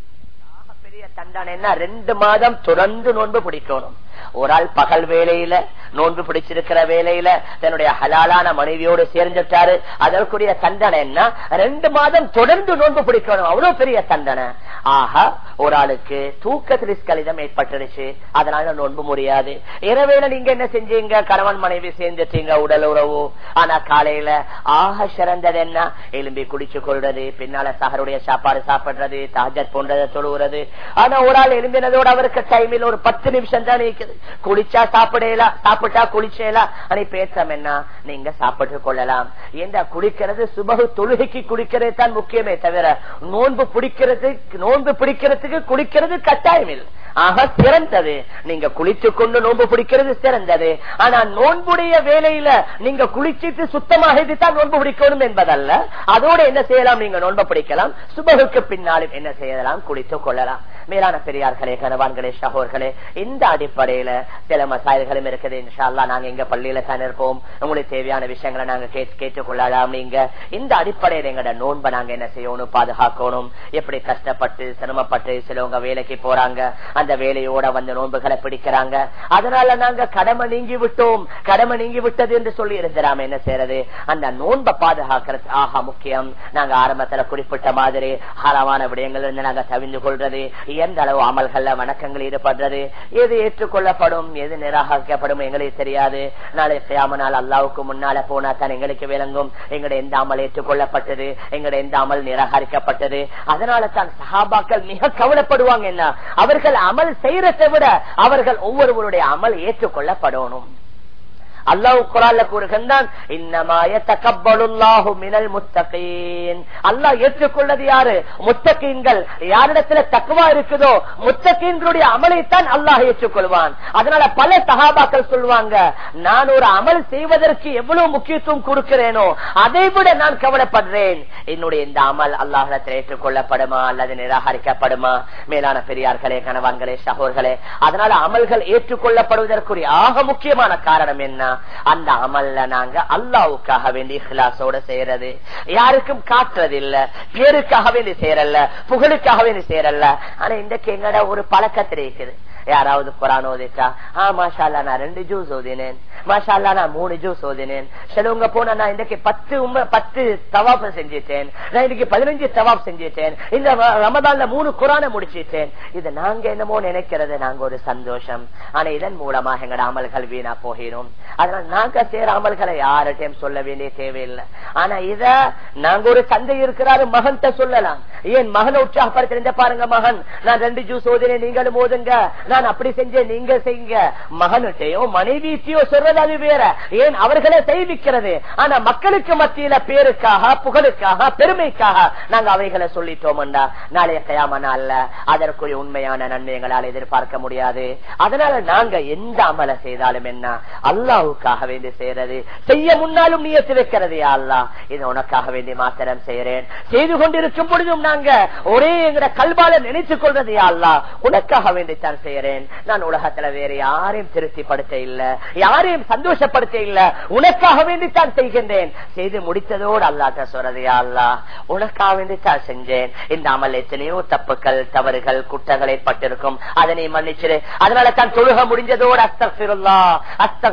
[SPEAKER 1] பெரிய தண்டனை என்ன ரெண்டு மாதம் தொடர்ந்து நோன்பு பிடிக்கணும் ஒரு ஆள் பகல் வேலையில நோன்பு பிடிச்சிருக்கிற வேலையில தன்னுடைய ஹலாலான மனைவியோடு சேர்ந்துட்டாரு அதற்குரிய தண்டனை என்ன ரெண்டு மாதம் தொடர்ந்து நோன்பு பிடிக்கணும் அவ்வளவு பெரிய தண்டனை ஆஹா ஒரு ஆளுக்கு தூக்கத்தில் கலிதம் ஏற்பட்டுருச்சு அதனால நோன்பு முடியாது இரவேல நீங்க என்ன செஞ்சீங்க கணவன் மனைவி சேர்ந்துட்டீங்க உடல் உறவு ஆனா காலையில ஆக சிறந்தது என்ன எலும்பி குடிச்சு கொள்றது பின்னால சகருடைய சாப்பாடு சாப்பிடுறது தாஜர் போன்றதை தொழுகிறது ஆனா ஒரு ஆள் எலும்பினதோட அவருக்கு டைமில் ஒரு பத்து நிமிஷம் தான் இருக்குது குளிச்சா சாப்பிடலாம் சாப்பிட்டா குளிச்சேலாம் ஆனா பேசம் என்ன நீங்க சாப்பிட்டு கொள்ளலாம் ஏண்டா குளிக்கிறது சுபகு தொழுகைக்கு குளிக்கிறது தான் முக்கியமே தவிர நோன்பு பிடிக்கிறது நோன்பு பிடிக்கிறதுக்கு குளிக்கிறது கட்டாயம் இல்லை ஆக சிறந்தது நீங்க குளிச்சு கொண்டு நோன்பு பிடிக்கிறது சிறந்தது ஆனா நோன்புடைய வேலையில நீங்க குளிச்சிட்டு சுத்தமாக தான் நோன்பு பிடிக்கணும் என்பதல்ல அதோட என்ன செய்யலாம் நீங்க நோன்பு பிடிக்கலாம் சுபகுக்கு பின்னாலும் என்ன செய்யலாம் குளித்து கொள்ளலாம் மேலான பெரியார்களே கனவான்களே சகோர்களே இந்த அடிப்படையில சில மசாயல்களும் இருக்குது இன்ஷால்லா நாங்க எங்க பள்ளியில தான் இருப்போம் உங்களுக்கு தேவையான விஷயங்களை நாங்க கேட்டுக் கொள்ளலாம் நீங்க இந்த அடிப்படையில எங்கட நோன்பை நாங்க என்ன செய்யணும் பாதுகாக்கணும் எப்படி கஷ்டப்பட்டு சிரமப்பட்டு சிலவங்க வேலைக்கு போறாங்க அந்த வேலையோட வந்து நோன்புகளை பிடிக்கிறாங்க அதனால நாங்க கடமை நீங்கி விட்டோம் கடமை நீங்கி விட்டது என்று சொல்லி இருக்கிறாம என்ன செய்யறது அந்த நோன்பை பாதுகாக்கிறது ஆஹா முக்கியம் நாங்க ஆரம்பத்துல குறிப்பிட்ட மாதிரி ஹரமான விடயங்கள் இருந்து நாங்க தவிந்து கொள்றது எந்த அளவு அமல்கள்ல வணக்கங்கள் ஈடுபடுறது எது ஏற்றுக்கொள்ளப்படும் எது நிராகரிக்கப்படும் எங்களுக்கு தெரியாது நாளை செய்யாம நாள் அல்லாவுக்கு முன்னால போனா தான் எங்களுக்கு விளங்கும் எங்கட எந்த அமல் ஏற்றுக்கொள்ளப்பட்டது எங்கட எந்த அமல் நிராகரிக்கப்பட்டது அதனால தான் சஹாபாக்கள் மிக கவலைப்படுவாங்க என்ன அவர்கள் அமல் செய்யறதை விட அவர்கள் ஒவ்வொருவருடைய அமல் ஏற்றுக்கொள்ளப்படணும் அல்லாஹ் குரான்ல கூறுகின்றான் இன்னமாய தகப்பலுல்லாஹு மினல் முத்தகீன் அல்லாஹ் ஏற்றுக்கொள்ளது யாரு முத்தகீன்கள் யாரிடத்துல தக்குவா இருக்குதோ முத்தகீன்களுடைய அமலைத்தான் அல்லாஹ் ஏற்றுக்கொள்வான் அதனால பல சகாபாக்கள் சொல்லுவாங்க நான் ஒரு அமல் செய்வதற்கு எவ்வளவு முக்கியத்துவம் கொடுக்கிறேனோ அதை விட நான் கவலைப்படுறேன் என்னுடைய இந்த அமல் அல்லாஹிடத்தில் ஏற்றுக்கொள்ளப்படுமா அல்லது நிராகரிக்கப்படுமா மேலான பெரியார்களே கணவான்களே சகோர்களே அதனால அமல்கள் ஏற்றுக்கொள்ளப்படுவதற்குரிய ஆக முக்கியமான காரணம் என்ன அந்த அமல்ல நாங்க அல்லாவுக்காக வேண்டி இஹ்லாசோட செய்யறது யாருக்கும் காட்டுறது இல்ல பேருக்காக வேண்டி செய்யறல்ல புகழுக்காக வேண்டி செய்யறல்ல ஆனா இன்றைக்கு எங்கட ஒரு பழக்கத்தில் இருக்குது யாராவது குரான் ஓதிச்சா ஆ மாஷால்லா நான் ரெண்டு ஜூஸ் ஓதினேன் மாஷால்லா நான் மூணு ஜூஸ் ஓதினேன் சிலவங்க போனா நான் இன்னைக்கு பத்து உம்ம பத்து தவாப் செஞ்சிட்டேன் நான் இன்னைக்கு பதினஞ்சு தவாப் செஞ்சிட்டேன் இந்த ரமதான்ல மூணு குரான முடிச்சிட்டேன் இது நாங்க என்னமோ நினைக்கிறது நாங்க ஒரு சந்தோஷம் ஆனா இதன் மூலமா எங்கட அமல்கள் வீணா போகிறோம் அதனால நாங்க செய்யற அமல்களை யார்கிட்டையும் சொல்ல வேண்டிய தேவையில்லை ஆனா இத நாங்க ஒரு தந்தை இருக்கிறாரு மகன்கிட்ட சொல்லலாம் ஏன் மகனை உற்சாகப்படுத்த பாருங்க மகன் நான் ரெண்டு ஜூஸ் ஓதினேன் நீங்களும் ஓதுங்க நான் அப்படி செஞ்சேன் நீங்க செய்யுங்க மகனுட்டையோ மனைவிட்டையோ சொல்றது அது வேற ஏன் அவர்களை செய்விக்கிறது ஆனா மக்களுக்கு மத்தியில பேருக்காக புகழுக்காக பெருமைக்காக நாங்க அவைகளை சொல்லிட்டோம்டா நாளைய கயாம நாள்ல அதற்குரிய உண்மையான நன்மைகளால் எதிர்பார்க்க முடியாது அதனால நாங்க எந்த அமல செய்தாலும் என்ன அல்லாவுக்காக வேண்டி செய்யறது செய்ய முன்னாலும் நீயத்து வைக்கிறது அல்லா இது உனக்காக வேண்டி மாத்திரம் செய்யறேன் செய்து கொண்டிருக்கும் பொழுதும் நாங்க ஒரே எங்கட கல்வால நினைத்துக் கொள்றது அல்லா உனக்காக வேண்டித்தான் செய்யறேன் நான் உலகத்துல வேற யாரையும் திருப்திப்படுத்த இல்ல யாரையும் சந்தோஷப்படுத்த இல்ல உனக்காக வேண்டித்தான் செய்கின்றேன் செய்து முடித்ததோடு அல்லாட்ட சொல்றது அல்லா உனக்காக வேண்டித்தான் செஞ்சேன் இந்த அமல் எத்தனையோ தப்புக்கள் தவறுகள் குற்றங்கள் ஏற்பட்டிருக்கும் அதனை மன்னிச்சிரு அதனால தான் தொழுக முடிஞ்சதோடு அஸ்தபிருல்லா அஸ்தபிருல்லா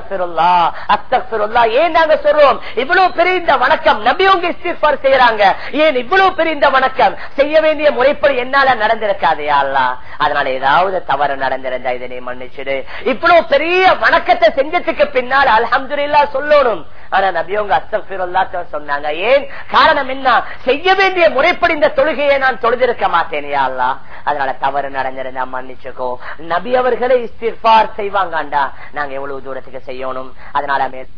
[SPEAKER 1] அஸ்தக்ஃபிருல்லா ஏன் நாங்க சொல்றோம் இவ்வளவு பெரிய இந்த வணக்கம் நபி உங்க இஸ்திஃபார் செய்யறாங்க ஏன் இவ்வளவு பெரிய இந்த வணக்கம் செய்ய வேண்டிய முறைப்படி என்னால நடந்திருக்காதே அல்லா அதனால ஏதாவது தவறு நடந்திருந்தா இதனை மன்னிச்சிடு இவ்வளவு பெரிய வணக்கத்தை செஞ்சதுக்கு பின்னால் அல்ஹம்துலில்லா சொல்லணும் ஆனா நபியவங்க அஸ்தபிருல்லா சொன்னாங்க ஏன் காரணம் என்ன செய்ய வேண்டிய முறைப்படி இந்த தொழுகையை நான் தொழுதிருக்க மாட்டேன் யா அல்லா அதனால தவறு நடந்திருந்தா மன்னிச்சுக்கோ நபி அவர்களே இஸ்திஃபார் செய்வாங்கண்டா நாங்க எவ்வளவு தூரத்துக்கு செய்யணும் அதனால மே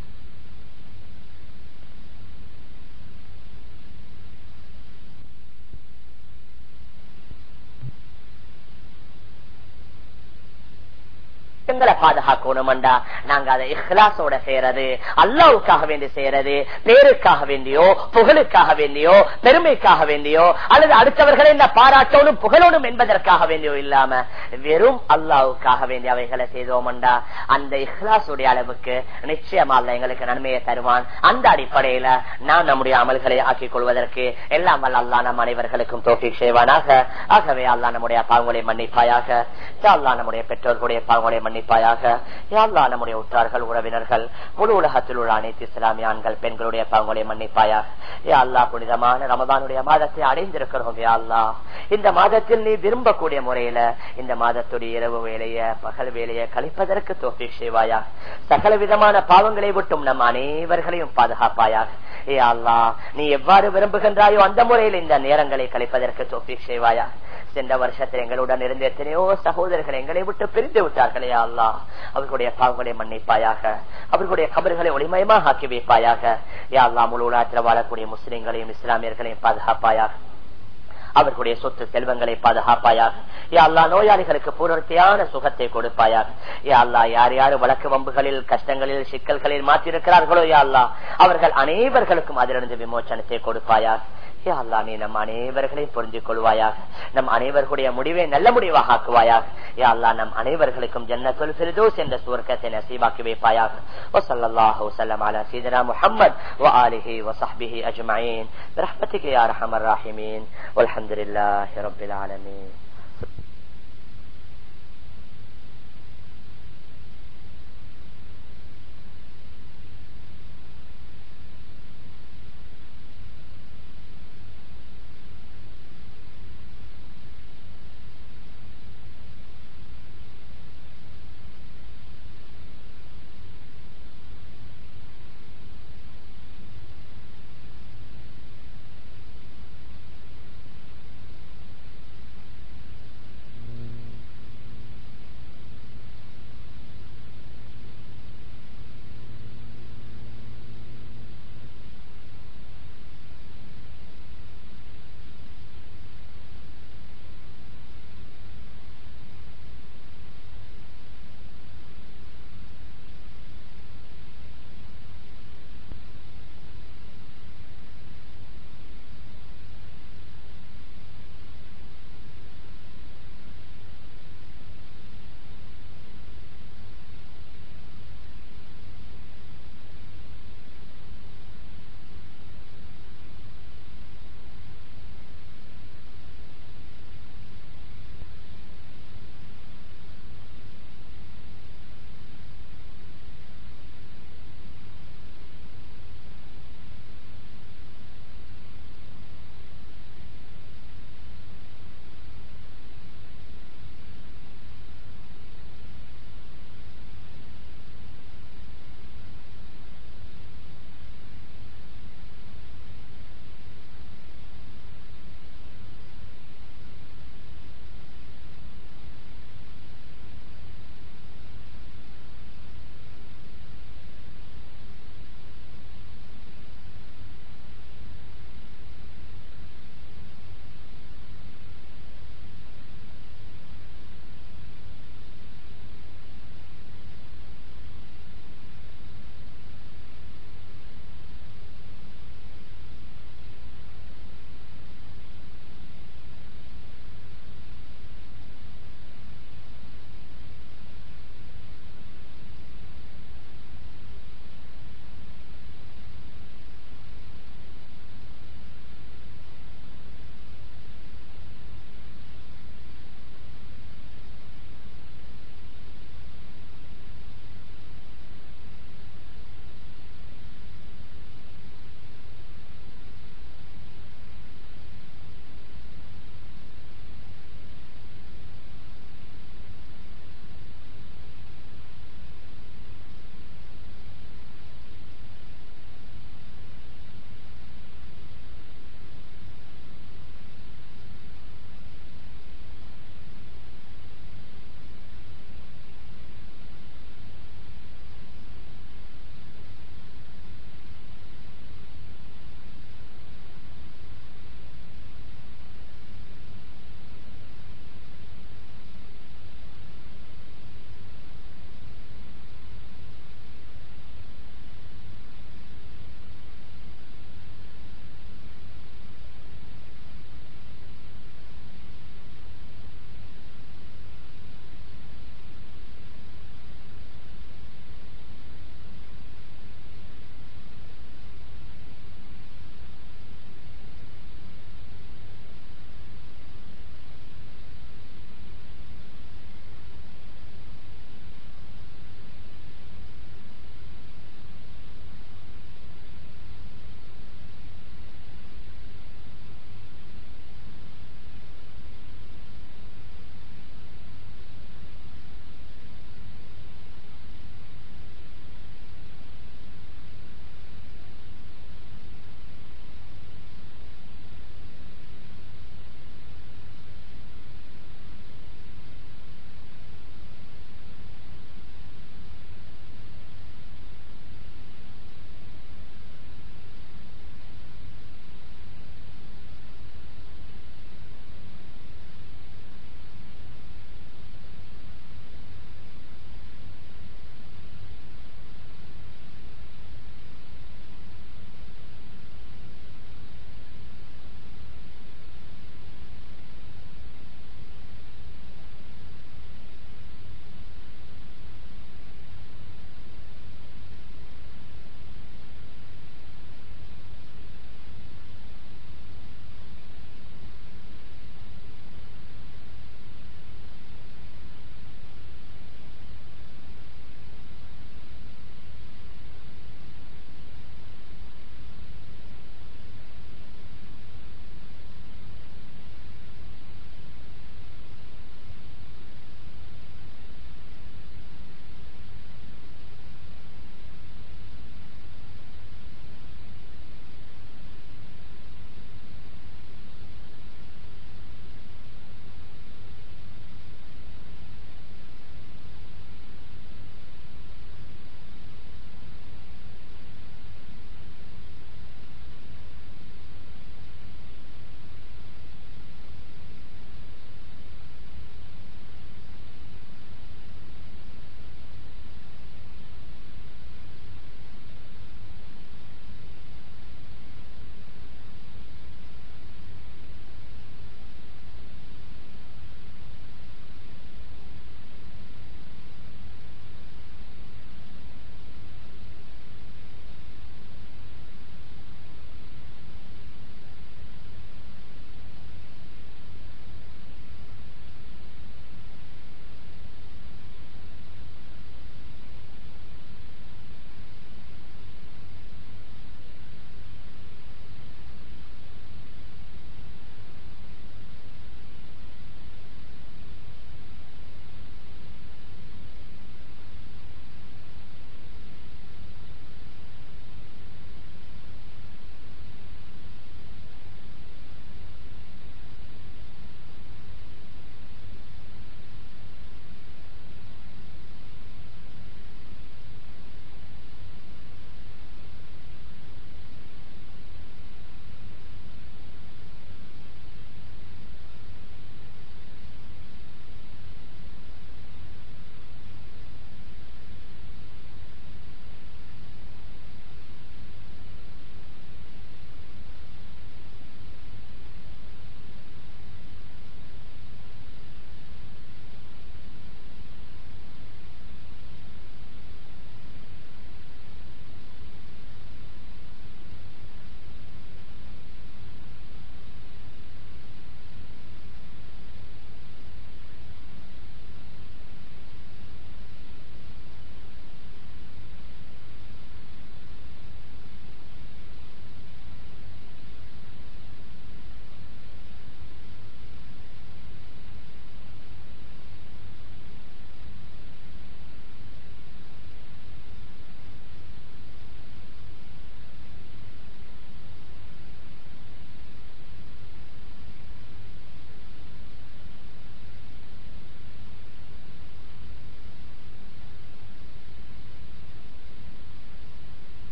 [SPEAKER 1] எங்களை பாதுகாக்கணும்டா நாங்க அதை இஹ்லாசோட செய்யறது அல்லாவுக்காக வேண்டி செய்யறது பேருக்காக வேண்டியோ புகழுக்காக வேண்டியோ பெருமைக்காக வேண்டியோ அல்லது அடுத்தவர்களை என்ன பாராட்டணும் புகழணும் என்பதற்காக வேண்டியோ இல்லாம வெறும் அல்லாவுக்காக வேண்டிய அவைகளை செய்தோம்டா அந்த இஹ்லாசுடைய அளவுக்கு நிச்சயமா அல்ல எங்களுக்கு நன்மையை தருவான் அந்த அடிப்படையில நான் நம்முடைய அமல்களை ஆக்கிக் கொள்வதற்கு எல்லாம் வல்ல அல்லா நம் அனைவர்களுக்கும் தோஃபி செய்வானாக ஆகவே அல்லா நம்முடைய பாவங்களை மன்னிப்பாயாக அல்லா நம்முடைய பெற்றோர்களுடைய பாவங்களை மன்னி மன்னிப்பாயாக யாழ்லா நம்முடைய உற்றார்கள் உறவினர்கள் முழு உலகத்தில் உள்ள அனைத்து இஸ்லாமிய ஆண்கள் பெண்களுடைய பாவங்களை மன்னிப்பாயாக யாழ்லா புனிதமான ரமதானுடைய மாதத்தை அடைந்திருக்கிறோம் யாழ்லா இந்த மாதத்தில் நீ விரும்பக்கூடிய முறையில இந்த மாதத்துடைய இரவு வேலைய பகல் வேலைய கழிப்பதற்கு தோஃபி செய்வாயா சகல விதமான பாவங்களை விட்டும் நம் அனைவர்களையும் பாதுகாப்பாயாக ஏ அல்லா நீ எவ்வாறு விரும்புகின்றாயோ அந்த முறையில் இந்த நேரங்களை கழிப்பதற்கு தோஃபி செய்வாயா சென்ற வருஷத்தில் எங்களுடன் இருந்த எத்தனையோ சகோதரர்கள் எங்களை விட்டு பிரிந்து விட்டார்களே அல்லா அவர்களுடைய பாவங்களை மன்னிப்பாயாக அவர்களுடைய கபர்களை ஒளிமயமாக ஆக்கி வைப்பாயாக யா அல்லா முழு உலகத்தில் வாழக்கூடிய முஸ்லிம்களையும் இஸ்லாமியர்களையும் பாதுகாப்பாயாக அவர்களுடைய சொத்து செல்வங்களை பாதுகாப்பாயாக யா அல்லா நோயாளிகளுக்கு பூர்த்தியான சுகத்தை கொடுப்பாயாக யா அல்லா யார் யார் வழக்கு வம்புகளில் கஷ்டங்களில் சிக்கல்களில் மாற்றிருக்கிறார்களோ யா அல்லா அவர்கள் அனைவர்களுக்கும் அதிலிருந்து விமோச்சனத்தை கொடுப்பாயாக யா அல்லா நீ நம் அனைவர்களையும் புரிஞ்சு கொள்வாயாக நம் அனைவர்களுடைய முடிவை நல்ல முடிவாக ஆக்குவாயாக யா அல்லா நம் அனைவர்களுக்கும் ஜன்னத்துல் ஃபிர்தௌஸ் என்ற சுவர்க்கத்தை நசீபாக்கி வைப்பாயாக وصلى الله وسلم على سيدنا محمد وآله وصحبه أجمعين برحمتك يا أرحم الراحمين والحمد لله رب العالمين